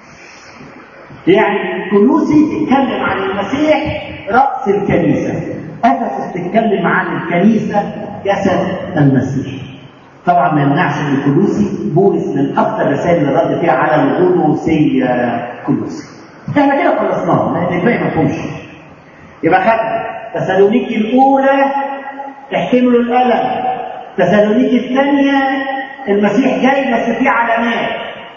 يعني كولوسي تتكلم عن المسيح راس الكنيسه افسس تتكلم عن الكنيسه جسد المسيح طبعا ما يمنعش ان كولوسي بولس من اكثر الرسائل اللي رد فيها على الغنوصيه كولوسي احنا كده خلصناه لان الباقي ما فهمش يبقى خدنا تسالونيكي الاولى احتملوا الالم تسالونيكي الثانيه المسيح جاي بس فيه علامات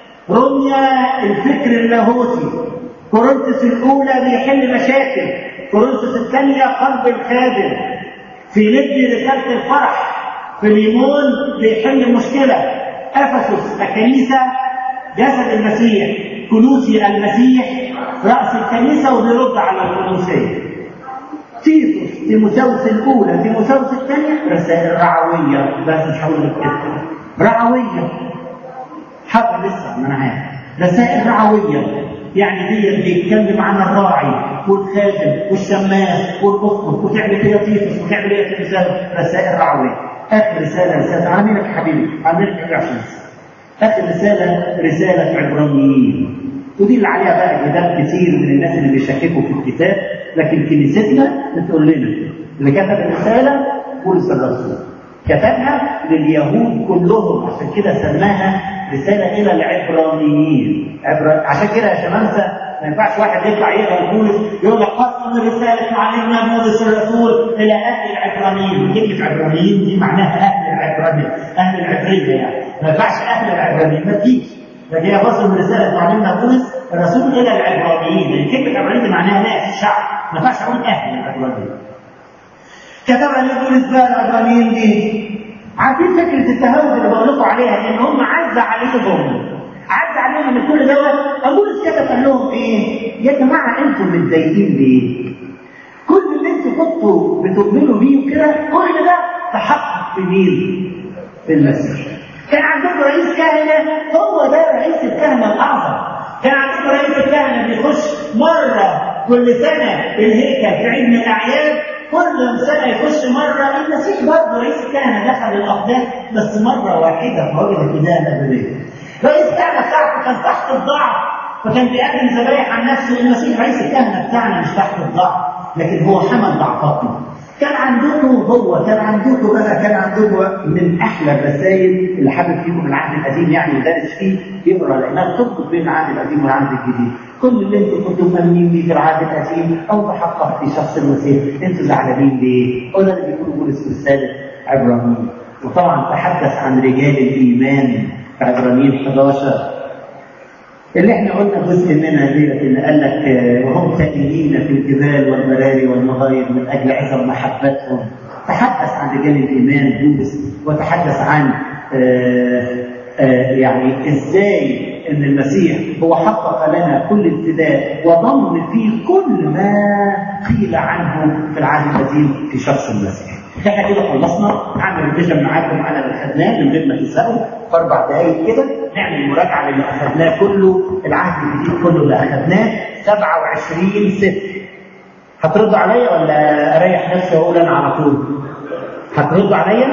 رمية الفكر اللاهوتي كورنثوس الاولى بيحل مشاكل كورنثوس الثانيه قلب الخادم في لب رساله الفرح فيليمون بيحل مشكله افسس الكنيسه جسد المسيح كنوسي المسيح راس الكنيسه وبيرد على الكنوسيه تيتوس تيموثاوس الاولى تيموثاوس الثانيه رسائل رعويه بس مش هقول لك كده رعويه حاضر لسه ما انا عارف رسائل رعويه يعني دي بيتكلم عن الراعي والخادم والشماس والاسقف وتعمل ايه يا تيتوس وتعمل ايه يا تيموثاوس رسائل رعويه اخر رساله رساله عاملك يا حبيبي عاملك عشان اخر رساله رساله عبرانيين ودي اللي عليها بقى جدال كتير من الناس اللي بيشككوا في الكتاب لكن كنيستنا بتقول لنا اللي كتب الرساله بولس الرسول كتبها لليهود كلهم عشان كده سماها رساله الى العبرانيين عبر... عشان كده يا شمامسه ما ينفعش واحد يطلع يقرا بولس يقول لك اصلا رساله معلمنا بولس الرسول الى اهل العبرانيين كلمه عبرانيين دي معناها اهل العبرانيين اهل العبريه يعني ما ينفعش اهل العبرانيين ما تجيش لكن هي فصل من رساله معلمنا بولس الرسول الى العبرانيين لان كلمه عبرانيين دي معناها ناس شعب ما ينفعش اقول اهل العبرانيين كتبها لي بولس بقى العبرانيين دي عارفين فكره التهاون اللي بقول لكم عليها ان هم عز عليهم عز عليهم من كل دوت بولس كتب قال لهم ايه؟ يا جماعه انتم متضايقين ليه؟ كل اللي انتوا كنتوا بتؤمنوا بيه وكده كل ده تحقق في مين؟ في المسيح. كان عندكم رئيس كهنه هو ده رئيس الكهنه الاعظم. كان عندكم رئيس الكهنه بيخش مره كل سنه الهيكل في عيد من الاعياد كل سنه يخش مره المسيح برضه رئيس الكهنه دخل الاقداس بس مره واحده في وجه الفداء الابديه. رئيس الكهنه بتاعته كان تحت الضعف فكان بيقدم ذبايح عن نفسه المسيح رئيس الكهنه بتاعنا مش تحت الضعف لكن هو حمل ضعفاتنا كان عندكم هو كان عندكم بقى كان عندكم من احلى الرسائل اللي حابب فيكم العهد القديم يعني يدرس فيه يقرا لانها تربط بين العهد القديم والعهد الجديد كل اللي انتم كنتم مؤمنين بيه في العهد القديم او تحقق في شخص المسيح انتم زعلانين ليه؟ قلنا اللي بيقولوا بولس في رساله عبرانيين وطبعا تحدث عن رجال الايمان في عبرانيين 11 اللي احنا قلنا جزء منها ديت اللي قال لك وهم سائلين في الجبال والمراري والمغاير من اجل عظم محبتهم تحدث عن رجال الايمان بولس وتحدث عن آآ آآ يعني ازاي ان المسيح هو حقق لنا كل ابتداء وضم فيه كل ما قيل عنه في العهد القديم في شخص المسيح. احنا كده خلصنا هعمل ريفيجن معاكم على اللي خدناه من غير ما تسالوا في اربع دقائق كده نعمل مراجعه للي اخذناه كله العهد الجديد كله اللي اخذناه 27 ست هتردوا عليا ولا اريح نفسي واقول انا على طول؟ هتردوا عليا؟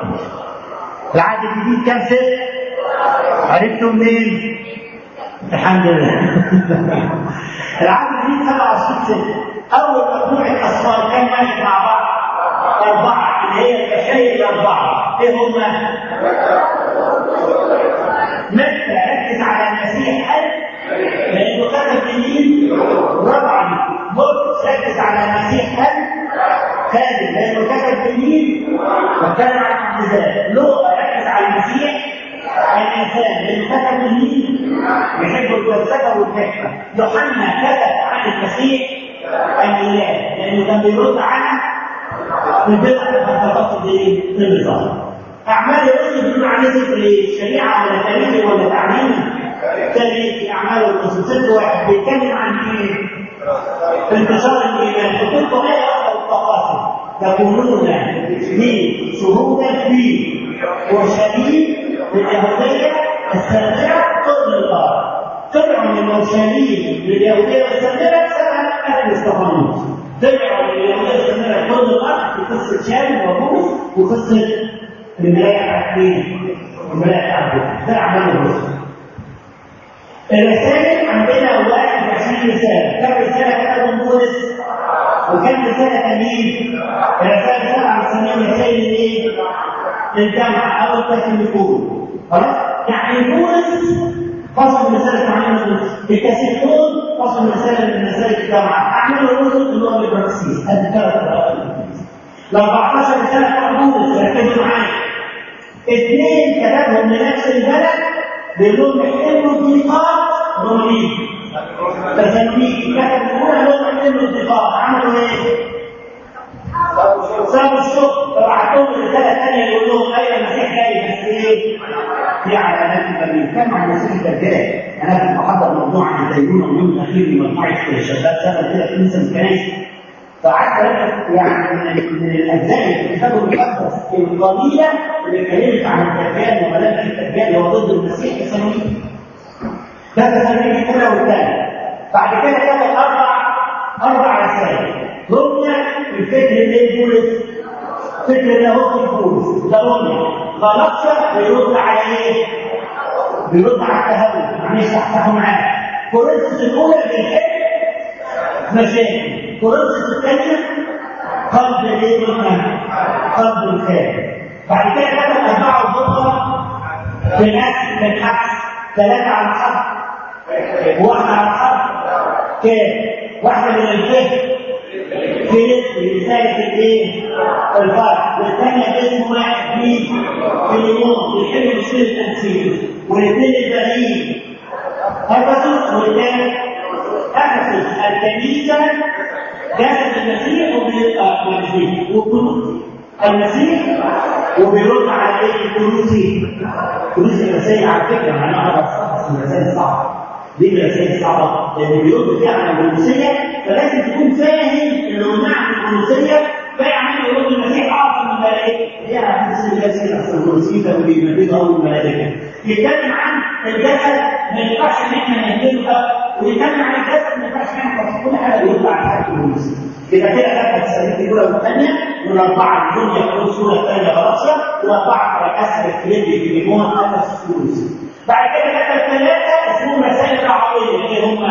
العهد الجديد كام ست؟ عرفتوا منين؟ الحمد لله العهد الجديد 27 ست اول مجموعه اصفار كام واحد مع بعض؟ أربعة اللي هي البشرية الأربعة إيه هما؟ متى ركز على المسيح هل لأنه كتب منين؟ رابعا مرقس ركز على المسيح هل كاذب لانه كتب بالمين واتكلم عن المعجزات لغه ركز على المسيح الانسان لانه كتب بالمين يحب الفلسفه والحكمه يوحنا كتب عن المسيح الاله لانه كان بيرد على البدع والخطابات الدينيه النظام اعمال الرسل بيقول عليه ذكر الشريعه ولا تاريخ ولا تعليم تاريخ اعمال الرسل ست واحد بيتكلم عن ايه؟ انتشار الايمان فكنت لا يقبل التقاسم تكونون لي شهودا في اورشليم لليهوديه السابعه قبل الله طلعوا من اورشليم لليهوديه السابعه سبع اهل استفانوس طلعوا من اليهوديه السابعه قبل الله في قصه شام وبوس وقصه الملاك عبدين الملاك عبدين ده اعمال الرسل الرسائل عندنا 21 رسالة، كم رسالة كتبهم بولس؟ وكم رسالة تانيين؟ الرسائل سبعة بنسميهم رسائل الايه؟ للجامعة أو التكليفون. خلاص؟ يعني بولس فصل رسالة معينة الكاسيتون فصل رسالة من رسائل الجامعة، أعمال الرسل اللي هو البراكسيس، هذه ثلاث رسائل. ال 14 رسالة بتاع بولس ركزوا معايا. اثنين كتبهم لنفس البلد بيقول لهم احترموا الضيقات هم مين؟ تسالونيك كتب الاولى لهم احترموا الضيقات عملوا ايه؟ سابوا الشغل فبعتهم رساله ثانيه يقول لهم ايوه المسيح جاي بس ايه؟ في علامات التغيير كان عن المسيح الدجال انا كنت بحضر موضوع عن الدينونه اليوم الاخير لمجموعه شباب سنه كده في كنيسه من الكنائس فقعدت اركز يعني من الاجزاء اللي في الكتاب المقدس القليله اللي اتكلمت عن الدجال وملامح الدجال هو ضد المسيح تسالونيك ده تسالونيك الاولى والثانيه بعد كده كتب اربع اربع رسائل رمية الفكر اللي بولس فكر اللاهوت بولس ده رمية غلطشة بيرد على ايه؟ بيرد على التهور معلش احتفوا معاه كورنثوس الاولى بيحب مشاكل كورنثوس الثانية قلب الايه قلب الخير بعد كده كتب أربعة وضبطة في الأكل في الحبس ثلاثة على الحرب واحدة على الحرب كام؟ واحدة من الفهم في نسبة رسالة الايه؟ الفرق والثانية اسم واحد مين؟ في اليوم بيحل مشكلة التمثيل والاثنين الباقيين أفسس والثالث أفسس الكنيسة جسد المسيح وبيبقى المسيح والكنوز المسيح وبيرد على ايه الكنوزي كنوز الرسائل على فكره انا اقدر استخلص من الرسائل صعبه ليه الرسائل صعبه؟ لان بيرد فيها على الكنوزيه فلازم تكون فاهم اللي هو معنى الكنوزيه فيعني يرد المسيح اعظم من الملائكه هي هتنزل الرسائل اصل الكنوزيه وبيمددها اول الملائكه يتكلم عن الجسد ما ينفعش ان احنا نهدده ويتكلم عن الجسد ما ينفعش نعمل كل حاجه يرد على الحاجه الكنوزيه يبقى كده خدنا السنه الاولى والثانيه والاربعه الدنيا في الصوره الثانيه غرفشه والاربعه على اسر الكريدي في ليمون اسس فلوس بعد كده كتب ثلاثه اسمهم رسائل دعويه اللي هم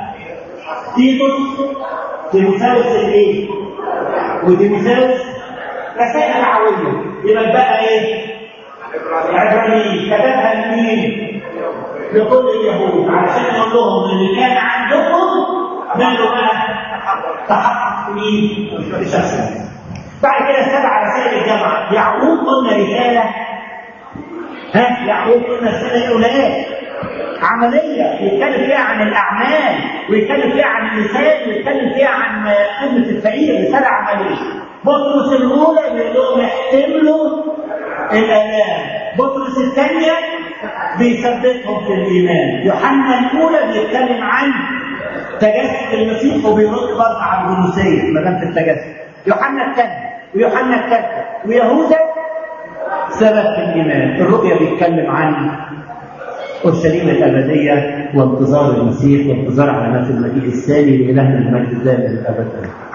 تيتوس تيموثاوس الايه؟ وتيموثاوس رسائل دعويه يبقى بقى ايه؟ العبرانيين كتبها لمين؟ لكل اليهود علشان يقول لهم اللي كان عندكم ماله بقى تحقق مين؟ في الشخص بعد كده سبع رسائل الجامعة يعقوب قلنا رسالة ها يعقوب قلنا رسالة الأولاد عملية يتكلم فيها عن الأعمال ويتكلم فيها عن اللسان ويتكلم فيها عن خدمة الفقير رسالة عملية بطرس الأولى بيقول لهم احتملوا الآلام بطرس الثانية بيثبتهم في الإيمان يوحنا الأولى بيتكلم عن تجسد المسيح وبيرد برضه على الجنوسية ما دام في التجسد يوحنا الثاني ويوحنا الثالثة ويهوذا ثبت في الإيمان الرؤيا بيتكلم عن أورشليم الأبدية وانتظار المسيح وانتظار علامات المجيء الثاني لإلهنا المجد دائما أبدا